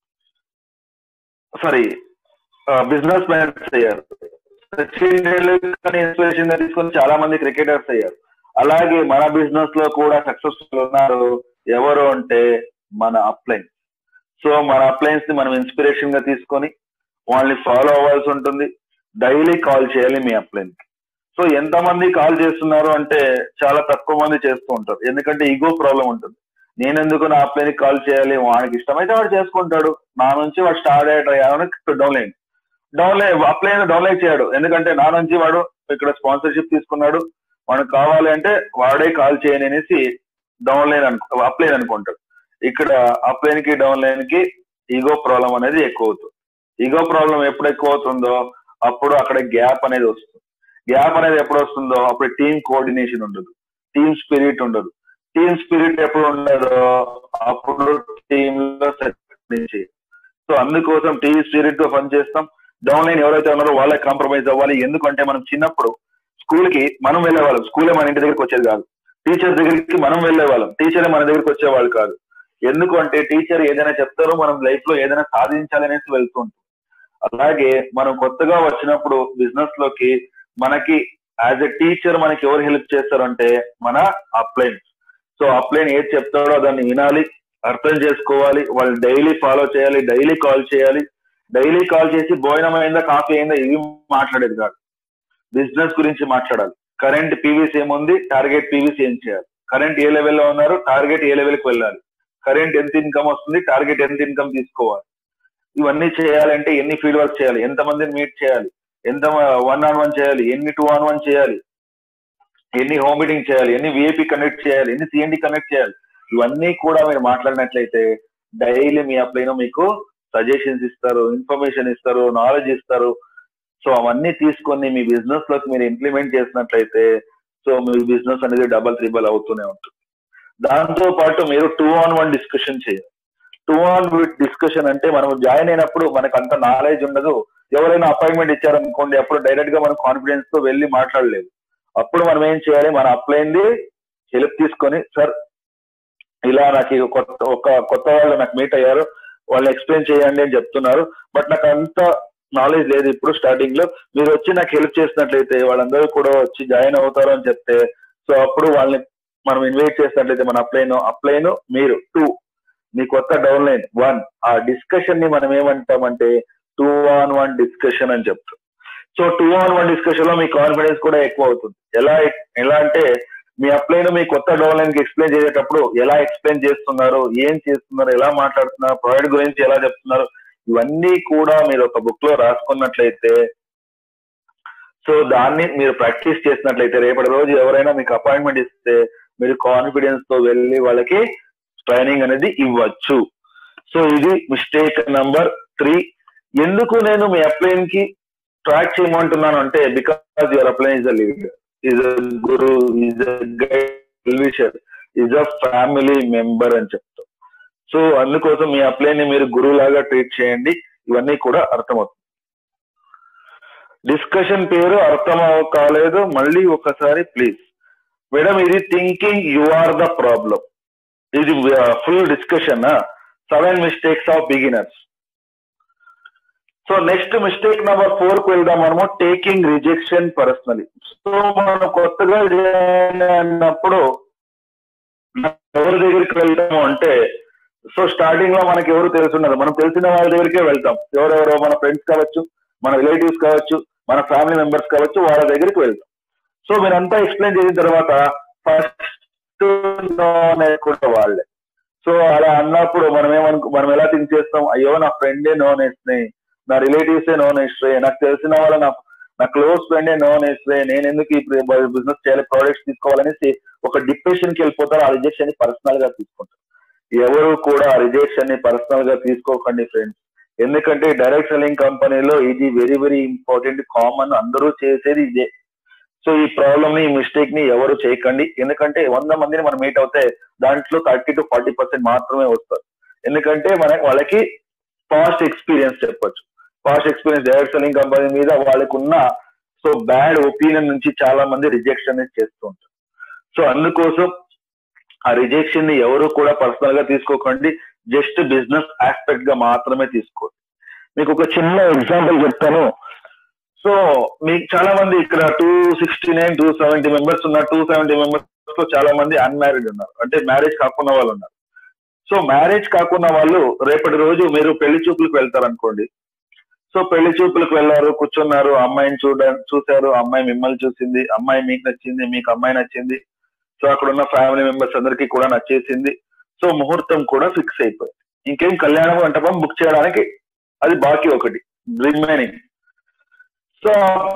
సారీ బిజినెస్ మ్యాన్స్ అయ్యారు సచిన్ టెండూల్కర్ ఇన్స్పిరేషన్ గా తీసుకొని చాలా మంది క్రికెటర్స్ అయ్యారు అలాగే మన బిజినెస్ లో కూడా సక్సెస్ఫుల్ ఉన్నారు ఎవరు అంటే మన అప్లైన్ సో మన అప్లయన్స్ ని మనం ఇన్స్పిరేషన్ గా తీసుకొని వాళ్ళని ఫాలో అవ్వాల్సి ఉంటుంది డైలీ కాల్ చేయాలి మీ అప్లైన్ కి సో ఎంత మంది కాల్ చేస్తున్నారు అంటే చాలా తక్కువ మంది చేస్తూ ఉంటారు ఎందుకంటే ఈగో ప్రాబ్లం ఉంటుంది నేను ఎందుకు నా అప్లైన్ కాల్ చేయాలి వాడికి ఇష్టమైతే వాడు చేసుకుంటాడు నా నుంచి వాడు స్టార్ట్ అయ్యాడు డౌన్లైన్ డౌన్లైన్ అప్లైన్ డౌన్లైన్ చేయడు ఎందుకంటే నా నుంచి వాడు ఇక్కడ స్పాన్సర్షిప్ తీసుకున్నాడు వాడికి కావాలి అంటే వాడే కాల్ చేయని అనేసి డౌన్లైన్ అనుకో అప్లైన్ అనుకుంటాడు ఇక్కడ అప్లైన్ కి డౌన్ లైన్ కి ఈగో ప్రాబ్లం అనేది ఎక్కువ అవుతుంది ఈగో ప్రాబ్లం ఎప్పుడు ఎక్కువ అవుతుందో అప్పుడు అక్కడ గ్యాప్ అనేది వస్తుంది గ్యాప్ అనేది ఎప్పుడు వస్తుందో అప్పుడు టీమ్ కోఆర్డినేషన్ ఉండదు టీమ్ స్పిరిట్ ఉండదు టీమ్ స్పిరిట్ ఎప్పుడు ఉండదో అప్పుడు టీమ్ లో సో అందుకోసం టీమ్ స్పిరిట్ తో పని చేస్తాం డౌన్ లైన్ ఎవరైతే ఉన్నారో వాళ్ళే కాంప్రమైజ్ అవ్వాలి ఎందుకంటే మనం చిన్నప్పుడు స్కూల్ కి మనం వెళ్ళేవాళ్ళం స్కూలే మన ఇంటి దగ్గరికి వచ్చేది కాదు టీచర్ దగ్గరికి మనం వెళ్ళేవాళ్ళం టీచరే మన దగ్గరికి వచ్చేవాళ్ళు కాదు ఎందుకు అంటే టీచర్ ఏదైనా చెప్తారో మనం లైఫ్ లో ఏదైనా సాధించాలనేసి వెళ్తుంటాం అలాగే మనం కొత్తగా వచ్చినప్పుడు బిజినెస్ లోకి మనకి యాజ్ ఎ టీచర్ మనకి ఎవరు హెల్ప్ చేస్తారంటే మన అప్లైన్ సో అప్లైన్ ఏది చెప్తాడో దాన్ని వినాలి అర్థం చేసుకోవాలి వాళ్ళు డైలీ ఫాలో చేయాలి డైలీ కాల్ చేయాలి డైలీ కాల్ చేసి భోజనం అయిందా కాఫీ అయిందా ఇవి మాట్లాడేది కాదు బిజినెస్ గురించి మాట్లాడాలి కరెంట్ పీవీసీ ఏముంది టార్గెట్ పీవీసీ ఏం చేయాలి కరెంట్ ఏ లెవెల్లో ఉన్నారు టార్గెట్ ఏ లెవెల్కి వెళ్ళాలి కరెంట్ ఎంత ఇన్కమ్ వస్తుంది టార్గెట్ ఎంత ఇన్కమ్ తీసుకోవాలి ఇవన్నీ చేయాలంటే ఎన్ని ఫీల్డ్ వర్క్ చేయాలి ఎంత మందిని మీట్ చేయాలి ఎంత వన్ ఆన్ వన్ చేయాలి ఎన్ని టూ ఆన్ వన్ చేయాలి ఎన్ని హోమ్ మీటింగ్ చేయాలి ఎన్ని విఐపి కనెక్ట్ చేయాలి ఎన్ని సిఎండి కనెక్ట్ చేయాలి ఇవన్నీ కూడా మీరు మాట్లాడినట్లయితే డైలీ మీ అప్లైన్ మీకు సజెషన్స్ ఇస్తారు ఇన్ఫర్మేషన్ ఇస్తారు నాలెడ్జ్ ఇస్తారు సో అవన్నీ తీసుకొని మీ బిజినెస్ లోకి మీరు ఇంప్లిమెంట్ చేసినట్లయితే సో మీ బిజినెస్ అనేది డబల్ త్రిబల్ అవుతూనే ఉంటుంది దాంతో పాటు మీరు టూ ఆన్ వన్ డిస్కషన్ చేయాలి టూ ఆన్ డిస్కషన్ అంటే మనం జాయిన్ అయినప్పుడు మనకు అంత నాలెడ్జ్ ఉండదు ఎవరైనా అపాయింట్మెంట్ ఇచ్చారనుకోండి అప్పుడు డైరెక్ట్ గా మనం కాన్ఫిడెన్స్ తో వెళ్ళి మాట్లాడలేదు అప్పుడు మనం ఏం చేయాలి మన అప్లైంది హెల్ప్ తీసుకొని సార్ ఇలా నాకు ఈ కొత్త ఒక కొత్త వాళ్ళు నాకు మీట్ అయ్యారు వాళ్ళు ఎక్స్ప్లెయిన్ చేయండి అని చెప్తున్నారు బట్ నాకు అంత నాలెడ్జ్ లేదు ఇప్పుడు స్టార్టింగ్ లో మీరు వచ్చి నాకు హెల్ప్ చేసినట్లయితే వాళ్ళందరూ కూడా వచ్చి జాయిన్ అవుతారు అని చెప్తే సో అప్పుడు వాళ్ళని మనం ఇన్వైట్ చేసినట్లయితే మన అప్లైన్ అప్లైన్ మీరు టూ మీ కొత్త డౌన్ లైన్ వన్ ఆ డిస్కషన్ ని మనం ఏమంటామంటే టూ ఆన్ వన్ డిస్కషన్ అని చెప్తాం so two on one discussion లో మీ కాన్ఫిడెన్స్ కూడా ఎక్కువ అవుతుంది ఎలా ఎలా అంటే మీ అప్లైన్ మీ కొత్త డౌన్ లైన్ కి ఎక్స్ప్లెయిన్ చేసేటప్పుడు ఎలా ఎక్స్ప్లెయిన్ చేస్తున్నారు ఏం చేస్తున్నారు ఎలా మాట్లాడుతున్నారు ప్రొవైడ్ గురించి ఎలా చెప్తున్నారు ఇవన్నీ కూడా మీరు ఒక బుక్ లో రాసుకున్నట్లయితే సో దాన్ని మీరు ప్రాక్టీస్ చేసినట్లయితే రేపటి రోజు ఎవరైనా మీకు అపాయింట్మెంట్ ఇస్తే మీరు కాన్ఫిడెన్స్ తో వెళ్ళి వాళ్ళకి ట్రైనింగ్ అనేది ఇవ్వచ్చు సో ఇది మిస్టేక్ నంబర్ త్రీ ఎందుకు నేను మీ అప్లైన్ కి ట్రాక్ చేయమంటున్నాను అంటే because your upline is a leader is a guru is a guide is a family member అని చెప్తాం సో అందుకోసం మీ అప్లైన్ ని మీరు గురువు లాగా ట్రీట్ చేయండి ఇవన్నీ కూడా అర్థమవుతుంది డిస్కషన్ పేరు అర్థం కాలేదు మళ్ళీ ఒకసారి ప్లీజ్ మేడం ఇది thinking you are the problem ఇది full discussion seven mistakes of beginners so next mistake number four కు వెళ్దాం మనము టేకింగ్ రిజెక్షన్ పర్సనలీ సో మనం కొత్తగా జాయిన్ అన్నప్పుడు ఎవరి దగ్గరికి వెళ్తాము అంటే సో స్టార్టింగ్ లో మనకి ఎవరు తెలుసున్నారు మనం తెలిసిన వాళ్ళ దగ్గరికే వెళ్తాం ఎవరెవరో మన ఫ్రెండ్స్ కావచ్చు మన రిలేటివ్స్ కావచ్చు మన ఫ్యామిలీ మెంబర్స్ కావచ్చు వాళ్ళ దగ్గరికి వెళ్తాం సో మీరంతా ఎక్స్ప్లెయిన్ చేసిన తర్వాత ఫస్ట్ నేర్చుకుంటే వాళ్ళే సో అలా అన్నప్పుడు మనం ఏమనుకో మనం ఎలా థింక్ చేస్తాం అయ్యో నా ఫ్రెండే నోన్ వేస్తున్నాయి నా రిలేటివ్సే నోన్ వేస్తున్నాయి నాకు తెలిసిన వాళ్ళ నా నా క్లోజ్ ఫ్రెండే నోన్ వేస్తున్నాయి నేను ఎందుకు ఈ బిజినెస్ చేయాలి ప్రోడక్ట్స్ తీసుకోవాలనేసి ఒక డిప్రెషన్ కి వెళ్ళిపోతారు ఆ రిజెక్షన్ ని పర్సనల్ గా తీసుకుంటారు ఎవరు కూడా ఆ రిజెక్షన్ ని పర్సనల్ గా తీసుకోకండి ఫ్రెండ్స్ ఎందుకంటే డైరెక్ట్ సెల్లింగ్ కంపెనీలో ఇది వెరీ వెరీ ఇంపార్టెంట్ కామన్ అందరూ చేసేది ఇదే సో ఈ ప్రాబ్లమ్ ని ఈ మిస్టేక్ ని ఎవరు చేయకండి ఎందుకంటే వంద మందిని మనం మీట్ అవుతే దాంట్లో థర్టీ టు ఫార్టీ పర్సెంట్ మాత్రమే వస్తారు ఎందుకంటే మన వాళ్ళకి పాస్ట్ ఎక్స్పీరియన్స్ చెప్పొచ్చు past experience direct selling company మీద వాళ్ళకు ఉన్న సో బ్యాడ్ ఒపీనియన్ నుంచి చాలా మంది రిజెక్షన్ అనేది చేస్తూ ఉంటారు సో అందుకోసం ఆ రిజెక్షన్ ని ఎవరు కూడా పర్సనల్ గా తీసుకోకండి జస్ట్ బిజినెస్ ఆస్పెక్ట్ గా మాత్రమే తీసుకోండి మీకు ఒక చిన్న ఎగ్జాంపుల్ చెప్తాను సో మీకు చాలా మంది ఇక్కడ two sixty nine two seventy members ఉన్నారు టూ సెవెంటీ మెంబర్స్ లో చాలా మంది అన్మ్యారీడ్ ఉన్నారు అంటే మ్యారేజ్ కాకుండా వాళ్ళు ఉన్నారు సో మ్యారేజ్ కాకుండా వాళ్ళు రేపటి రోజు మీరు పెళ్లి చూపులకు వెళ్తారు అనుకోండి సో పెళ్లి చూపులకు వెళ్ళారు కూర్చున్నారు అమ్మాయిని చూడ చూశారు అమ్మాయి మిమ్మల్ని చూసింది అమ్మాయి మీకు నచ్చింది మీకు అమ్మాయి నచ్చింది సో అక్కడ ఉన్న ఫ్యామిలీ మెంబర్స్ అందరికీ కూడా నచ్చేసింది సో ముహూర్తం కూడా ఫిక్స్ అయిపోయింది ఇంకేం కళ్యాణ మంటపం బుక్ చేయడానికి అది బాకీ ఒకటి రిమైనింగ్ సో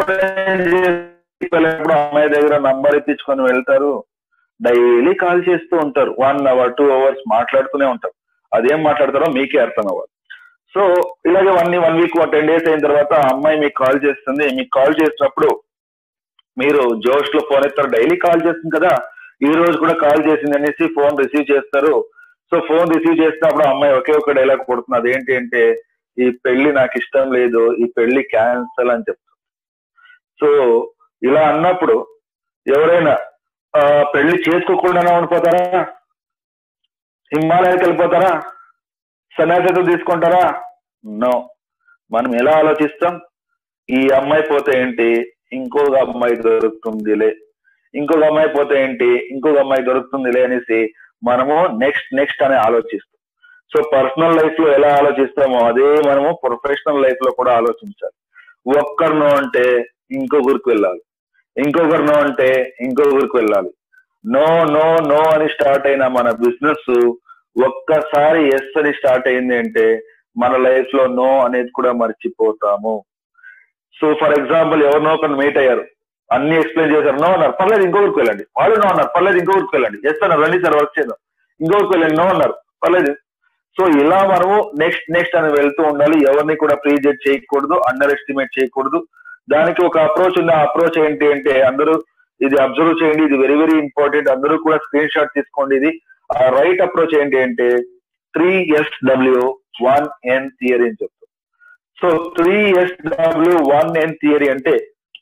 అప్పుడు అమ్మాయి దగ్గర నంబర్ ఇప్పించుకొని వెళ్తారు డైలీ కాల్ చేస్తూ ఉంటారు వన్ అవర్ టూ అవర్స్ మాట్లాడుతూనే ఉంటారు అదేం మాట్లాడతారో మీకే అర్థం అవ్వాలి సో ఇలాగే one one week ten days అయిన తర్వాత అమ్మాయి మీకు కాల్ చేస్తుంది మీకు కాల్ చేసినప్పుడు మీరు జోష్ లో ఫోన్ ఎత్తారు డైలీ కాల్ చేస్తుంది కదా ఈ రోజు కూడా కాల్ చేసింది అనేసి ఫోన్ రిసీవ్ చేస్తారు సో ఫోన్ రిసీవ్ చేసినప్పుడు అమ్మాయి ఒకే ఒక డైలాగ్ కొడుతుంది అదేంటి అంటే ఈ పెళ్లి నాకు ఇష్టం లేదు ఈ పెళ్లి క్యాన్సల్ అని చెప్తుంది సో ఇలా అన్నప్పుడు ఎవరైనా పెళ్లి చేసుకోకుండా ఉండిపోతారా హిమాలయానికి వెళ్ళిపోతారా సన్యాసత తీసుకుంటారా నో మనం ఎలా ఆలోచిస్తాం ఈ అమ్మాయి పోతే ఏంటి ఇంకొక అమ్మాయి దొరుకుతుందిలే ఇంకొక అమ్మాయి పోతే ఏంటి ఇంకొక అమ్మాయి దొరుకుతుందిలే అనేసి మనము నెక్స్ట్ నెక్స్ట్ అని ఆలోచిస్తాం సో పర్సనల్ లైఫ్ లో ఎలా ఆలోచిస్తామో అదే మనము ప్రొఫెషనల్ లైఫ్ లో కూడా ఆలోచించాలి ఒక్కరినో అంటే ఇంకొకరికి వెళ్ళాలి ఇంకొకరినో అంటే ఇంకొకరికి వెళ్ళాలి నో నో నో అని స్టార్ట్ అయిన మన బిజినెస్ ఒక్కసారి ఎస్ అని స్టార్ట్ అయింది అంటే మన లైఫ్ లో నో అనేది కూడా మర్చిపోతాము సో ఫర్ ఎగ్జాంపుల్ ఎవరినో ఒకరిని మీట్ అయ్యారు అన్ని ఎక్స్ప్లెయిన్ చేశారు నో అన్నారు పర్లేదు ఇంకొకరికి వెళ్ళండి వాళ్ళు నో అన్నారు పర్లేదు ఇంకొకరికి వెళ్ళండి ఎస్ అన్నారు రండి సార్ వర్క్ చేద్దాం ఇంకొకరికి వెళ్ళండి నో అన్నారు పర్లేదు సో ఇలా మనము నెక్స్ట్ నెక్స్ట్ అని వెళ్తూ ఉండాలి ఎవరిని కూడా ప్రీజెట్ చేయకూడదు అండర్ ఎస్టిమేట్ చేయకూడదు దానికి ఒక అప్రోచ్ ఉంది ఆ అప్రోచ్ ఏంటి అంటే అందరూ ఇది అబ్జర్వ్ చేయండి ఇది వెరీ వెరీ ఇంపార్టెంట్ అందరూ కూడా స్క్రీన్ షాట్ తీసుకోండి ఇది రైట్ అప్రోచ్ ఏంటి అంటే three S W one N theory అని చెప్తాం so three S W one N theory అంటే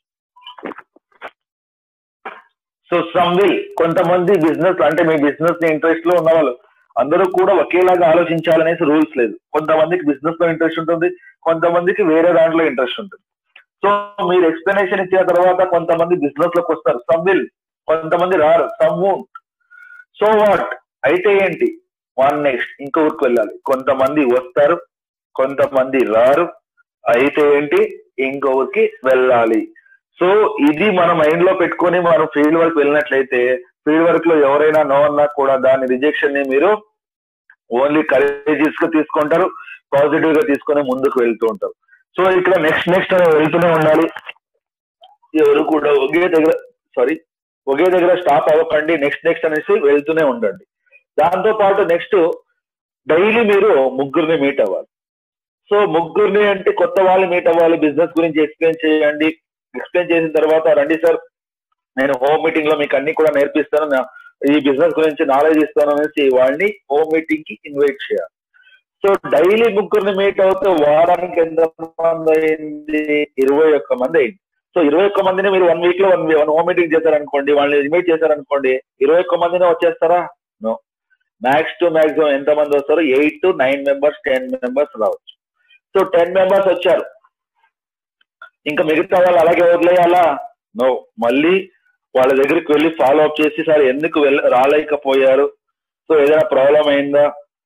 సో సమ్ విల్ కొంతమంది బిజినెస్ అంటే మీ బిజినెస్ ఇంట్రెస్ట్ లో ఉన్న వాళ్ళు అందరూ కూడా ఒకేలాగా ఆలోచించాలనేసి రూల్స్ లేదు కొంతమందికి బిజినెస్ లో ఇంట్రెస్ట్ ఉంటుంది కొంతమందికి వేరే దాంట్లో ఇంట్రెస్ట్ ఉంటుంది సో మీరు ఎక్స్ప్లెనేషన్ ఇచ్చిన తర్వాత కొంతమంది బిజినెస్ లోకి వస్తారు సమ్ విల్ కొంతమంది రారు సమ్ వోంట్ సో వాట్ అయితే ఏంటి వన్ నెక్స్ట్ ఇంకో ఊరికి వెళ్ళాలి కొంతమంది వస్తారు కొంతమంది రారు అయితే ఏంటి ఇంకో ఊరికి వెళ్ళాలి సో ఇది మన మైండ్ లో పెట్టుకొని మనం ఫీల్డ్ వర్క్ వెళ్ళినట్లయితే ఫీల్డ్ వర్క్ లో ఎవరైనా నో అన్నా కూడా దాని రిజెక్షన్ ని మీరు ఓన్లీ కరేజియస్ గా తీసుకుంటారు పాజిటివ్ గా తీసుకొని ముందుకు వెళ్తూ ఉంటారు సో ఇక్కడ నెక్స్ట్ నెక్స్ట్ అని వెళ్తూనే ఉండాలి ఎవరు కూడా ఒకే దగ్గర సారీ ఒకే దగ్గర స్టాప్ అవ్వకండి నెక్స్ట్ నెక్స్ట్ అనేసి వెళ్తూనే ఉండండి దాంతో పాటు నెక్స్ట్ డైలీ మీరు ముగ్గురిని మీట్ అవ్వాలి సో ముగ్గురిని అంటే కొత్త వాళ్ళు మీట్ అవ్వాలి బిజినెస్ గురించి ఎక్స్ప్లెయిన్ చేయండి ఎక్స్ప్లెయిన్ చేసిన తర్వాత రండి సార్ నేను హోమ్ మీటింగ్ లో మీకు అన్ని కూడా నేర్పిస్తాను నా- ఈ బిజినెస్ గురించి నాలెడ్జ్ ఇస్తాను అనేసి వాళ్ళని హోమ్ మీటింగ్ కి ఇన్వైట్ చేయాలి సో డైలీ ముగ్గురిని మీట్ అవుతే వారానికి ఎంత మంది అయింది ఇరవై ఒక్క మంది అయింది సో ఇరవై ఒక్క మందిని మీరు వన్ వీక్ లో వన్ వన్ హోమ్ మీటింగ్ చేశారనుకోండి వాళ్ళని ఇన్వైట్ చేశారనుకోండి ఇరవై ఒక్క మందిని వచ్చేస్తారా నో మ్యాక్స్ టు మ్యాక్సిమం ఎంత మంది వస్తారు eight to nine members ten members రావచ్చు సో టెన్ మెంబర్స్ వచ్చారు ఇంకా మిగతా వాళ్ళు అలాగే వదిలేయాలా నో మళ్ళీ వాళ్ళ దగ్గరికి వెళ్ళి ఫాలో అప్ చేసి సార్ ఎందుకు వెళ్ళ రాలేకపోయారు సో ఏదైనా ప్రాబ్లం అయిందా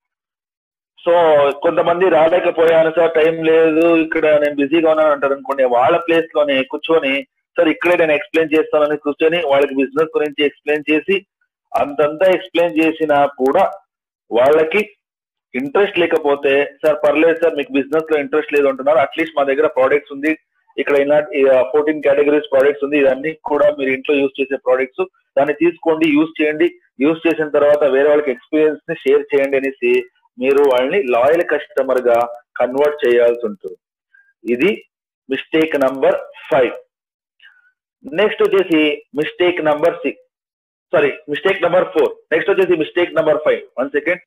సో కొంతమంది రాలేకపోయాను సార్ టైం లేదు ఇక్కడ నేను బిజీగా ఉన్నాను అంటారు అనుకోండి వాళ్ళ ప్లేస్ లోనే కూర్చొని సార్ ఇక్కడే నేను ఎక్స్ప్లెయిన్ చేస్తానని కూర్చొని వాళ్ళకి బిజినెస్ గురించి ఎక్స్ప్లెయిన్ చేసి అంతంతా ఎక్స్ప్లెయిన్ చేసినా కూడా వాళ్ళకి ఇంట్రెస్ట్ లేకపోతే సార్ పర్లేదు సార్ మీకు బిజినెస్ లో ఇంట్రెస్ట్ లేదు అంటున్నారు అట్లీస్ట్ మా దగ్గర ప్రోడక్ట్స్ ఉంది ఇక్కడ ఇలా ఫోర్టీన్ కేటగిరీస్ ప్రోడక్ట్స్ ఉంది ఇవన్నీ కూడా మీరు ఇంట్లో యూజ్ చేసే ప్రోడక్ట్స్ దాన్ని తీసుకోండి యూజ్ చేయండి యూజ్ చేసిన తర్వాత వేరే వాళ్ళకి ఎక్స్పీరియన్స్ ని షేర్ చేయండి అనేసి మీరు వాళ్ళని లాయల్ కస్టమర్ గా కన్వర్ట్ చేయాల్సి ఉంటుంది ఇది మిస్టేక్ నంబర్ ఫైవ్ నెక్స్ట్ వచ్చేసి mistake number six sorry mistake number four next వచ్చేసి mistake number five one second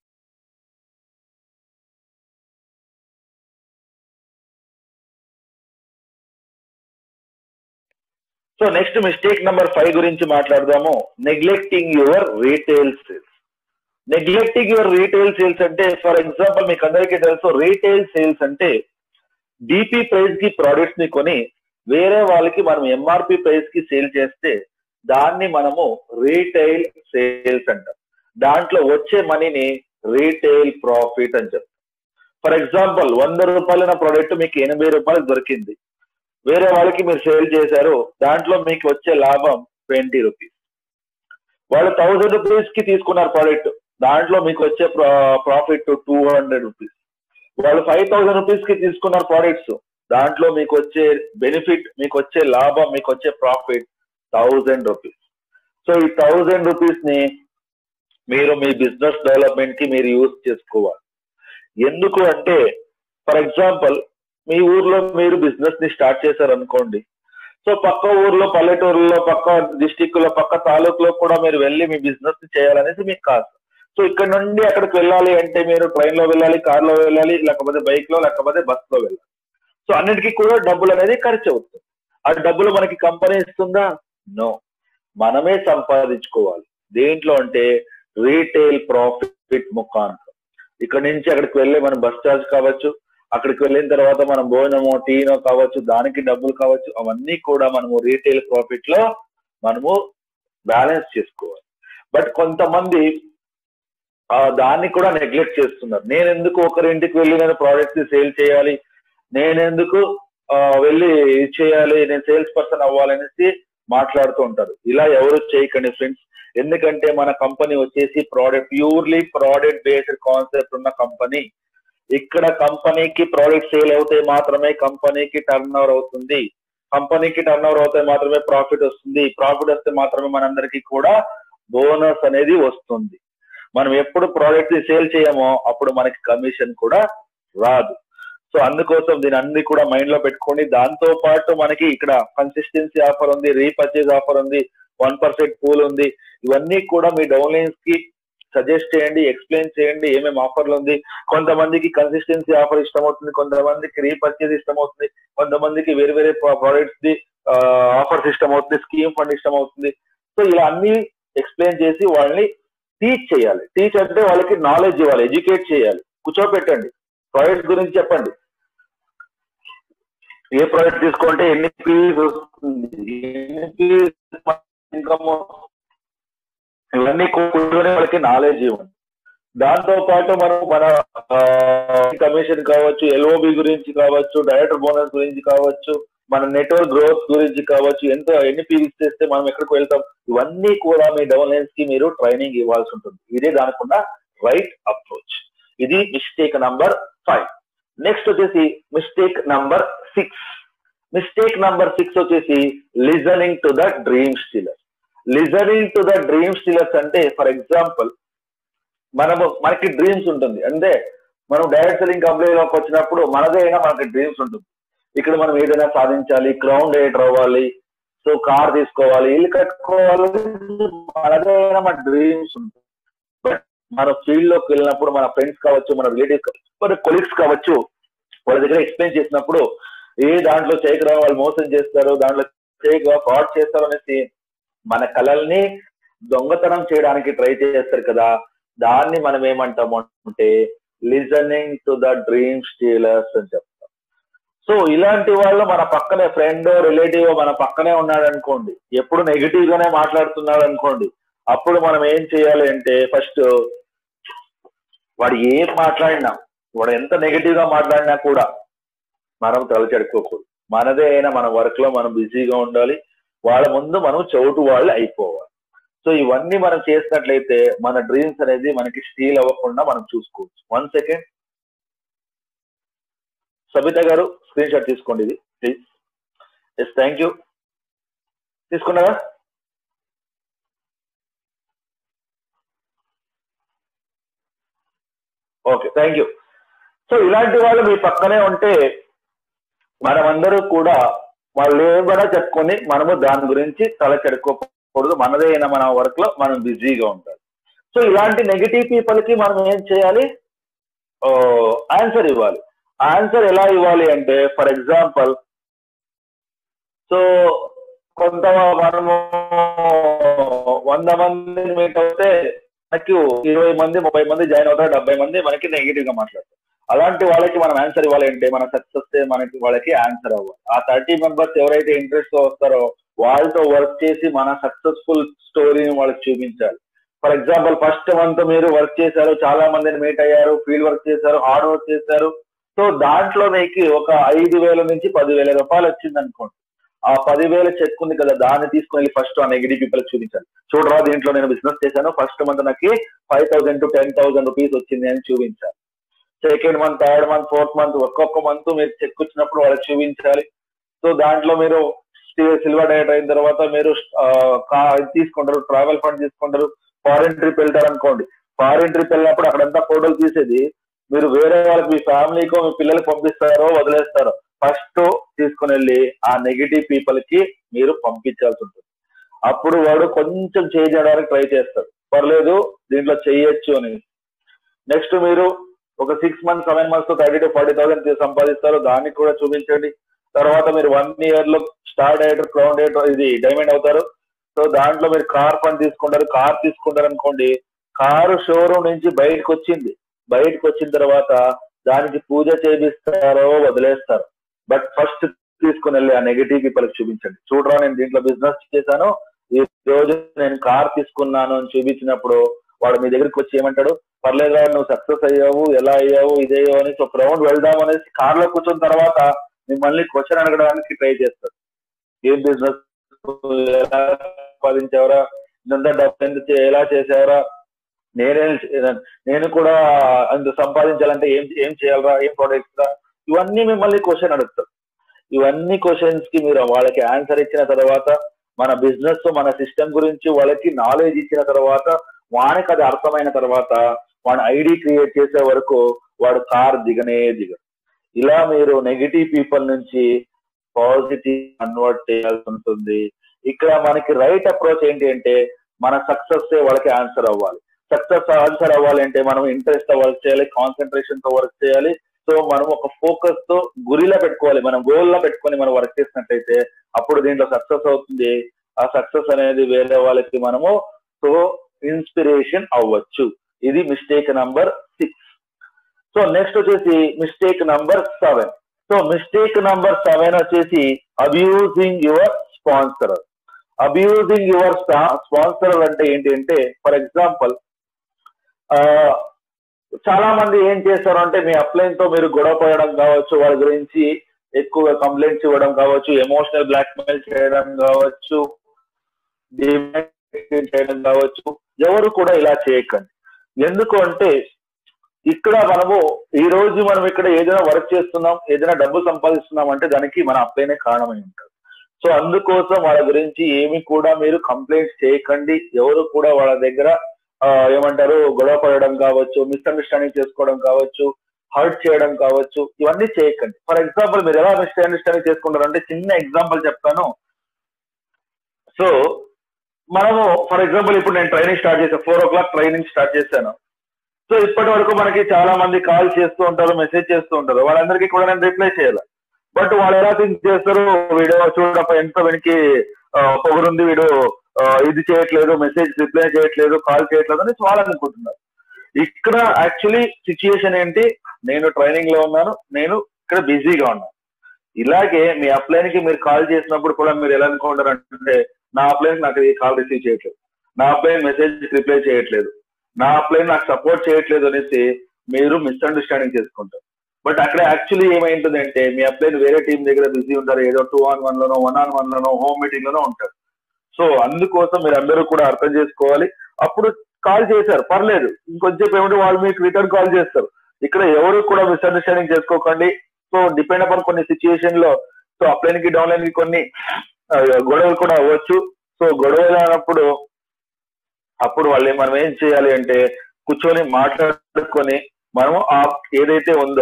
so next mistake number five గురించి మాట్లాడదాము neglecting your retail sales neglecting your retail sales అంటే for example మీకు అందరికీ తెలుసు retail sales అంటే DP price కి products ని కొని వేరే వాళ్ళకి మనం ఎంఆర్పి ప్రైస్ కి సేల్ చేస్తే దాన్ని మనము రీటైల్ సేల్స్ అంటాం దాంట్లో వచ్చే మనీని రీటైల్ ప్రాఫిట్ అని చెప్తాం ఫర్ ఎగ్జాంపుల్ వంద రూపాయల ప్రోడక్ట్ మీకు ఎనభై రూపాయలకు దొరికింది వేరే వాళ్ళకి మీరు సేల్ చేశారు దాంట్లో మీకు వచ్చే లాభం ట్వంటీ రూపీస్ వాళ్ళు థౌసండ్ రూపీస్ కి తీసుకున్నారు ప్రోడక్ట్ దాంట్లో మీకు వచ్చే ప్రాఫిట్ టూ హండ్రెడ్ రూపీస్ వాళ్ళు ఫైవ్ థౌసండ్ రూపీస్ కి తీసుకున్నారు ప్రోడక్ట్స్ దాంట్లో మీకు వచ్చే బెనిఫిట్ మీకు వచ్చే లాభం మీకు వచ్చే ప్రాఫిట్ థౌజండ్ రూపీస్ సో ఈ థౌజండ్ రూపీస్ ని మీరు మీ బిజినెస్ డెవలప్మెంట్ కి మీరు యూజ్ చేసుకోవాలి ఎందుకు అంటే ఫర్ ఎగ్జాంపుల్ మీ ఊర్లో మీరు బిజినెస్ ని స్టార్ట్ చేశారు అనుకోండి సో పక్క ఊర్లో పల్లెటూరులో పక్క డిస్టిక్ లో పక్క తాలూకులో కూడా మీరు వెళ్ళి మీ బిజినెస్ ని చేయాలనేసి మీకు కాదు సో ఇక్కడ నుండి అక్కడికి వెళ్ళాలి అంటే మీరు ట్రైన్ లో వెళ్ళాలి కార్ లో వెళ్ళాలి లేకపోతే బైక్ లో లేకపోతే బస్ లో వెళ్ళాలి సో అన్నిటికీ కూడా డబ్బులు అనేది ఖర్చు అవుతుంది ఆ డబ్బులు మనకి కంపెనీ ఇస్తుందా నో మనమే సంపాదించుకోవాలి దేంట్లో అంటే రీటైల్ ప్రాఫిట్ ముఖాంతం ఇక్కడ నుంచి అక్కడికి వెళ్ళి మనం బస్ ఛార్జ్ కావచ్చు అక్కడికి వెళ్ళిన తర్వాత మనం భోజనమో టీనో కావచ్చు దానికి డబ్బులు కావచ్చు అవన్నీ కూడా మనము రీటైల్ ప్రాఫిట్ లో మనము బ్యాలెన్స్ చేసుకోవాలి బట్ కొంతమంది ఆ దాన్ని కూడా నెగ్లెక్ట్ చేస్తున్నారు నేను ఎందుకు ఒకరింటికి వెళ్ళి నేను ప్రోడక్ట్స్ ని సేల్ చేయాలి నేను ఎందుకు ఆ, వెళ్ళి ఇది చేయాలి నేను సేల్స్ పర్సన్ అవ్వాలనేసి మాట్లాడుతూ ఉంటారు ఇలా ఎవరు చేయకండి ఫ్రెండ్స్ ఎందుకంటే మన కంపెనీ వచ్చేసి product purely product based concept ఉన్న కంపెనీ ఇక్కడ కంపెనీకి ప్రోడక్ట్ సేల్ అవుతే మాత్రమే కంపెనీకి టర్న్ ఓవర్ అవుతుంది కంపెనీకి టర్న్ ఓవర్ అవుతే మాత్రమే ప్రాఫిట్ వస్తుంది ప్రాఫిట్ వస్తే మాత్రమే మనందరికీ కూడా బోనస్ అనేది వస్తుంది మనం ఎప్పుడు ప్రోడక్ట్ ని సేల్ చేయమో అప్పుడు మనకి కమిషన్ కూడా రాదు సో అందుకోసం దీని అన్ని కూడా మైండ్ లో పెట్టుకోండి దాంతో పాటు మనకి ఇక్కడ కన్సిస్టెన్సీ ఆఫర్ ఉంది రీపర్చేజ్ ఆఫర్ ఉంది వన్ పర్సెంట్ పూల్ ఉంది ఇవన్నీ కూడా మీ డౌన్లైన్స్ కి సజెస్ట్ చేయండి ఎక్స్ప్లెయిన్ చేయండి ఏమేమి ఆఫర్లు ఉంది కొంతమందికి కన్సిస్టెన్సీ ఆఫర్ ఇష్టం అవుతుంది కొంతమందికి రీపర్చేజ్ ఇష్టం అవుతుంది కొంతమందికి వేరే వేరే ప్రోడక్ట్స్ ది ఆఫర్స్ ఇష్టం అవుతుంది స్కీమ్ ఫండ్ ఇష్టం అవుతుంది సో ఇలా అన్ని ఎక్స్ప్లెయిన్ చేసి వాళ్ళని టీచ్ చేయాలి టీచ్ అంటే వాళ్ళకి నాలెడ్జ్ ఇవ్వాలి ఎడ్యుకేట్ చేయాలి కూర్చోబెట్టండి ప్రాడక్ట్స్ గురించి చెప్పండి ఏ ప్రాడక్ట్ తీసుకుంటే ఎన్ని పీస్ వస్తుంది ఎన్ని పీస్ ఇన్కమ్ ఇవన్నీ కూర్చొని వాళ్ళకి నాలెడ్జ్ ఇవ్వండి దాంతో పాటు మనం మన కమిషన్ కావచ్చు ఎల్ఓబి గురించి కావచ్చు డైరెక్టర్ బోనస్ గురించి కావచ్చు మన నెట్వర్క్ గ్రోత్ గురించి కావచ్చు ఎంత ఎన్ని పీస్ చేస్తే మనం ఎక్కడికి వెళ్తాం ఇవన్నీ కూడా మీ డౌన్లైన్స్ కి మీరు ట్రైనింగ్ ఇవ్వాల్సి ఉంటుంది ఇదే దానికున్న రైట్ అప్రోచ్ ఇది మిస్టేక్ నంబర్ ఫైవ్ నెక్స్ట్ వచ్చేసి mistake number six mistake number six వచ్చేసి listening to the dream stealers listening to the dream stealers అంటే ఫర్ ఎగ్జాంపుల్ మనము మనకి డ్రీమ్స్ ఉంటుంది అంటే మనం డైరెక్ట్ సెల్లింగ్ కంపెనీలోకి వచ్చినప్పుడు మనదే అయినా మనకి డ్రీమ్స్ ఉంటుంది ఇక్కడ మనం ఏదైనా సాధించాలి క్రౌన్ రేటర్ అవ్వాలి సో కార్ తీసుకోవాలి ఇల్లు కట్టుకోవాలి మనదే అయినా మన డ్రీమ్స్ ఉంటుంది బట్ మన ఫీల్డ్ లోకి వెళ్ళినప్పుడు మన ఫ్రెండ్స్ కావచ్చు మన రిలేటివ్స్ మన కొలీగ్స్ కావచ్చు వాళ్ళ దగ్గర ఎక్స్ప్లెయిన్ చేసినప్పుడు ఏ దాంట్లో చేయకరా వాళ్ళు మోసం చేస్తారు దాంట్లో చేయక ఫ్రాడ్ చేస్తారు అనేసి మన కళల్ని దొంగతనం చేయడానికి ట్రై చేస్తారు కదా దాన్ని మనం ఏమంటాము అంటే listening to the dream stealers అని చెప్తాం సో ఇలాంటి వాళ్ళు మన పక్కనే ఫ్రెండ్ రిలేటివ్ మన పక్కనే ఉన్నాడు అనుకోండి ఎప్పుడు నెగిటివ్ గానే మాట్లాడుతున్నాడు అనుకోండి అప్పుడు మనం ఏం చేయాలి అంటే ఫస్ట్ వాడు ఏం మాట్లాడినా వాడు ఎంత నెగిటివ్ గా మాట్లాడినా కూడా మనం తలచెడుకోకూడదు మనదే అయినా మన వర్క్ లో మనం బిజీగా ఉండాలి వాళ్ళ ముందు మనం చౌటు వాళ్ళు అయిపోవాలి సో ఇవన్నీ మనం చేసినట్లయితే మన డ్రీమ్స్ అనేది మనకి స్టీల్ అవ్వకుండా మనం చూసుకోవచ్చు వన్ సెకండ్ సబిత గారు స్క్రీన్ షాట్ తీసుకోండి ఇది ప్లీజ్ ఎస్ థ్యాంక్ యూ తీసుకున్నారా ఓకే థ్యాంక్ యూ సో ఇలాంటి వాళ్ళు మీ పక్కనే ఉంటే మనమందరూ కూడా వాళ్ళు ఏమైనా చెప్పుకొని మనము దాని గురించి తల చెడుకోకూడదు మనదే అయిన మన వర్క్ లో మనం బిజీగా ఉంటాం సో ఇలాంటి నెగిటివ్ పీపుల్ కి మనం ఏం చేయాలి ఆన్సర్ ఇవ్వాలి ఆన్సర్ ఎలా ఇవ్వాలి అంటే ఫర్ ఎగ్జాంపుల్ సో కొంత మనము వంద మంది మీట్ అవుతే మనకి ఇరవై మంది ముప్పై మంది జాయిన్ అవుతారు డెబ్బై మంది మనకి నెగిటివ్ గా మాట్లాడతారు అలాంటి వాళ్ళకి మనం ఆన్సర్ ఇవ్వాలి అంటే మన సక్సెస్ మనకి వాళ్ళకి ఆన్సర్ అవ్వాలి ఆ థర్టీ మెంబర్స్ ఎవరైతే ఇంట్రెస్ట్ తో వస్తారో వాళ్ళతో వర్క్ చేసి మన సక్సెస్ఫుల్ స్టోరీని వాళ్ళకి చూపించాలి ఫర్ ఎగ్జాంపుల్ ఫస్ట్ మంత్ మీరు వర్క్ చేశారు చాలా మందిని మీట్ అయ్యారు ఫీల్డ్ వర్క్ చేశారు హార్డ్ వర్క్ చేశారు సో దాంట్లో మీకు ఒక ఐదు వేల నుంచి పదివేల రూపాయలు వచ్చింది అనుకోండి ఆ పదివేల చెక్ ఉంది కదా దాన్ని తీసుకుని ఫస్ట్ ఆ నెగిటివ్ పీపుల్ చూపించాలి చూడరా దీంట్లో నేను బిజినెస్ చేశాను ఫస్ట్ మంత్ నాకు five thousand to ten thousand rupees వచ్చింది అని చూపించాలి second month third month fourth month ఒక్కొక్క మంత్ మీరు చెక్ వచ్చినప్పుడు వాళ్ళకి చూపించాలి సో దాంట్లో మీరు సిల్వర్ డేట్ అయిన తర్వాత మీరు తీసుకుంటారు ట్రావెల్ ఫండ్ తీసుకుంటారు ఫారిన్ ట్రిప్ వెళ్తారు అనుకోండి ఫారిన్ ట్రిప్ వెళ్ళినప్పుడు అక్కడంతా ఫోటోలు తీసేది మీరు వేరే వాళ్ళకి మీ ఫ్యామిలీకో మీ పిల్లలకి పంపిస్తారో వదిలేస్తారో ఫస్ట్ తీసుకుని వెళ్ళి ఆ నెగిటివ్ పీపుల్ కి మీరు పంపించాల్సి ఉంటుంది అప్పుడు వాడు కొంచెం చేయడానికి ట్రై చేస్తాడు పర్లేదు దీంట్లో చేయొచ్చు అని నెక్స్ట్ మీరు ఒక సిక్స్ మంత్స్ సెవెన్ మంత్స్ తో థర్టీ టు ఫార్టీ థౌసండ్ సంపాదిస్తారు దానికి కూడా చూపించండి తర్వాత మీరు వన్ ఇయర్ లో స్టార్ డైరెక్టర్ క్రౌన్ డైరెక్టర్ ఇది డైమండ్ అవుతారు సో దాంట్లో మీరు కార్ ఫండ్ తీసుకుంటారు కార్ తీసుకుంటారు అనుకోండి కారు షోరూమ్ నుంచి బయటకు వచ్చింది బయటకు వచ్చిన తర్వాత దానికి పూజ చేపిస్తారో వదిలేస్తారు బట్ ఫస్ట్ తీసుకుని వెళ్ళి ఆ నెగిటివ్ పీపుల్కి చూపించండి చూడరా నేను దీంట్లో బిజినెస్ చేశాను ఈ రోజు నేను కార్ తీసుకున్నాను అని చూపించినప్పుడు వాడు మీ దగ్గరికి వచ్చి ఏమంటాడు పర్లేదు రా నువ్వు సక్సెస్ అయ్యావు ఎలా అయ్యావు ఇదేయో అని సో గ్రౌండ్ వెళ్దాం అనేసి కార్ లో కూర్చున్న తర్వాత మిమ్మల్ని క్వశ్చన్ అడగడానికి ట్రై చేస్తాడు ఏం బిజినెస్ ఎలా సంపాదించావరా ఇదంతా డబ్బు ఎందుకు ఎలా చేసావరా నేనే నేను కూడా అంత సంపాదించాలంటే ఏం ఏం చేయాలరా ఏం ప్రొడక్ట్స్ రా ఇవన్నీ మిమ్మల్ని క్వశ్చన్ అడుగుతారు ఇవన్నీ క్వశ్చన్స్ కి మీరు వాళ్ళకి ఆన్సర్ ఇచ్చిన తర్వాత మన బిజినెస్ మన సిస్టమ్ గురించి వాళ్ళకి నాలెడ్జ్ ఇచ్చిన తర్వాత వానికి అది అర్థమైన తర్వాత వాడు ఐడి క్రియేట్ చేసే వరకు వాడు కార్ దిగనే దిగడు ఇలా మీరు నెగిటివ్ పీపుల్ నుంచి పాజిటివ్ కన్వర్ట్ చేయాల్సి ఉంటుంది ఇక్కడ మనకి రైట్ అప్రోచ్ ఏంటి అంటే మన సక్సెస్ వాళ్ళకి ఆన్సర్ అవ్వాలి సక్సెస్ ఆన్సర్ అవ్వాలి అంటే మనం ఇంట్రెస్ట్ తో వర్క్ చేయాలి కాన్సన్ట్రేషన్ తో వర్క్ చేయాలి సో మనం ఒక ఫోకస్ తో గురిలా పెట్టుకోవాలి మనం గోల్ లా పెట్టుకొని మనం వర్క్ చేసినట్టయితే అప్పుడు దీంట్లో సక్సెస్ అవుతుంది ఆ సక్సెస్ అనేది వేరే వాళ్ళకి మనము సో ఇన్స్పిరేషన్ అవ్వచ్చు ఇది mistake number six so next వచ్చేసి mistake number seven so mistake number seven వచ్చేసి abusing your sponsor abusing your sponsor అంటే ఏంటి అంటే ఫర్ ఎగ్జాంపుల్ చాలా మంది ఏం చేస్తారు అంటే మీ అప్లైన్ తో మీరు గొడవ పడడం కావచ్చు వాళ్ళ గురించి ఎక్కువగా కంప్లైంట్స్ ఇవ్వడం కావచ్చు ఎమోషనల్ బ్లాక్మెయిల్ చేయడం కావచ్చు చేయడం కావచ్చు ఎవరు కూడా ఇలా చేయకండి ఎందుకు అంటే ఇక్కడ మనము ఈ రోజు మనం ఇక్కడ ఏదైనా వర్క్ చేస్తున్నాం ఏదైనా డబ్బు సంపాదిస్తున్నాం అంటే దానికి మన అప్లైనే కారణమై ఉంటుంది సో అందుకోసం వాళ్ళ గురించి ఏమి కూడా మీరు కంప్లైంట్స్ చేయకండి ఎవరు కూడా వాళ్ళ దగ్గర ఏమంటారు గొడవ పడడం కావచ్చు మిస్అండర్స్టాండింగ్ చేసుకోవడం కావచ్చు హర్ట్ చేయడం కావచ్చు ఇవన్నీ చేయకండి ఫర్ ఎగ్జాంపుల్ మీరు ఎలా మిస్అండర్స్టాండింగ్ చేసుకుంటారు అంటే చిన్న ఎగ్జాంపుల్ చెప్తాను సో మనము ఫర్ ఎగ్జాంపుల్ ఇప్పుడు నేను ట్రైనింగ్ స్టార్ట్ చేశాను four o'clock training start చేశాను సో ఇప్పటి వరకు మనకి చాలా మంది కాల్ చేస్తూ ఉంటారు మెసేజ్ చేస్తూ ఉంటారు వాళ్ళందరికీ కూడా నేను రిప్లై చేయాలి బట్ వాళ్ళు ఎలా థింక్ చేస్తారు వీడియో చూడడం ఎంత వెనక్కి పొగరుంది వీడు ఇది చేయట్లేదు మెసేజ్ రిప్లై చేయట్లేదు కాల్ చేయట్లేదు అని వాళ్ళు అనుకుంటున్నారు ఇక్కడ యాక్చువల్లీ సిచ్యుయేషన్ ఏంటి నేను ట్రైనింగ్ లో ఉన్నాను నేను ఇక్కడ బిజీగా ఉన్నాను ఇలాగే మీ అప్లైన్ కి మీరు కాల్ చేసినప్పుడు కూడా మీరు ఎలా అనుకుంటారు అంటే నా అప్లైన్ నాకు ఈ కాల్ రిసీవ్ చేయట్లేదు నా అప్లైన్ మెసేజ్ రిప్లై చేయట్లేదు నా అప్లైన్ నాకు సపోర్ట్ చేయట్లేదు అనేసి మీరు మిస్అండర్స్టాండింగ్ చేసుకుంటారు బట్ అక్కడ యాక్చువల్లీ ఏమైంటుంది అంటే మీ అప్లైన్ వేరే టీం దగ్గర బిజీ ఉంటారు ఏదో టూ ఆన్ వన్ లోనో వన్ ఆన్ వన్ లోనో హోమ్ మీటింగ్ లోనో ఉంటారు సో అందుకోసం మీరు అందరూ కూడా అర్థం చేసుకోవాలి అప్పుడు కాల్ చేశారు పర్లేదు ఇంకొంచెం ఏమిటి వాళ్ళు మీకు రిటర్న్ కాల్ చేస్తారు ఇక్కడ ఎవరు కూడా మిస్అండర్స్టాండింగ్ చేసుకోకండి సో డిపెండ్ అపాన్ కొన్ని సిచ్యుయేషన్ లో సో అప్లైన్ కి డౌన్లైన్ కి కొన్ని గొడవలు కూడా అవ్వచ్చు సో గొడవలు అన్నప్పుడు అప్పుడు వాళ్ళు మనం ఏం చేయాలి అంటే కూర్చొని మాట్లాడుకొని మనము ఆ ఏదైతే ఉందో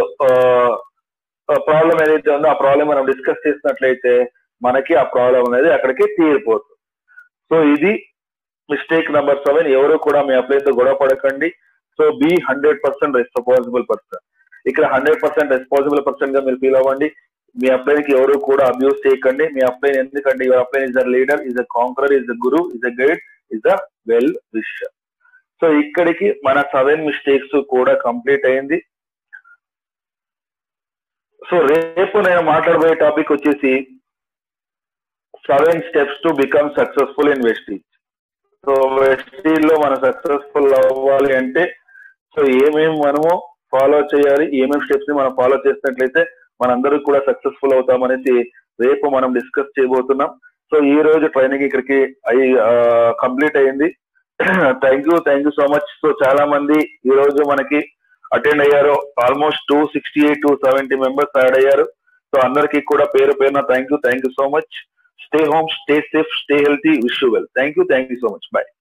ప్రాబ్లం ఏదైతే ఉందో ఆ ప్రాబ్లం మనం డిస్కస్ చేసినట్లయితే మనకి ఆ ప్రాబ్లం అనేది అక్కడికి తీరిపోతుంది సో ఇది మిస్టేక్ నెంబర్ సెవెన్ ఎవరు కూడా మీ అప్లైతో గొడవ పడకండి so be hundred percent responsible person ఇక్కడ హండ్రెడ్ పర్సెంట్ రెస్పాన్సిబుల్ పర్సన్ గా మీరు ఫీల్ అవ్వండి మీ అప్లైన్ కి ఎవరు కూడా అబ్యూస్ చేయకండి మీ అప్లైన్ ఎందుకంటే your upline is a leader is a conqueror is a guru is a guide is a well wisher so ఇక్కడికి మన సెవెన్ మిస్టేక్స్ కూడా కంప్లీట్ అయింది సో రేపు నేను మాట్లాడబోయే టాపిక్ వచ్చేసి seven steps to become successful in Vestige so Vestige లో మనం సక్సెస్ఫుల్ అవ్వాలి అంటే సో ఏమేమి మనము ఫాలో చేయాలి ఏమేమి స్టెప్స్ ని మనం ఫాలో చేసినట్లయితే మనందరూ కూడా సక్సెస్ఫుల్ అవుతామనేసి రేపు మనం డిస్కస్ చేయబోతున్నాం సో ఈ రోజు ట్రైనింగ్ ఇక్కడికి అయి కంప్లీట్ అయింది thank you thank you so much so చాలా మంది ఈ రోజు మనకి అటెండ్ అయ్యారు almost two sixty eight two seventy members add అయ్యారు సో అందరికీ కూడా పేరు పేరున thank you thank you so much stay home stay safe stay healthy wish you well thank you thank you so much bye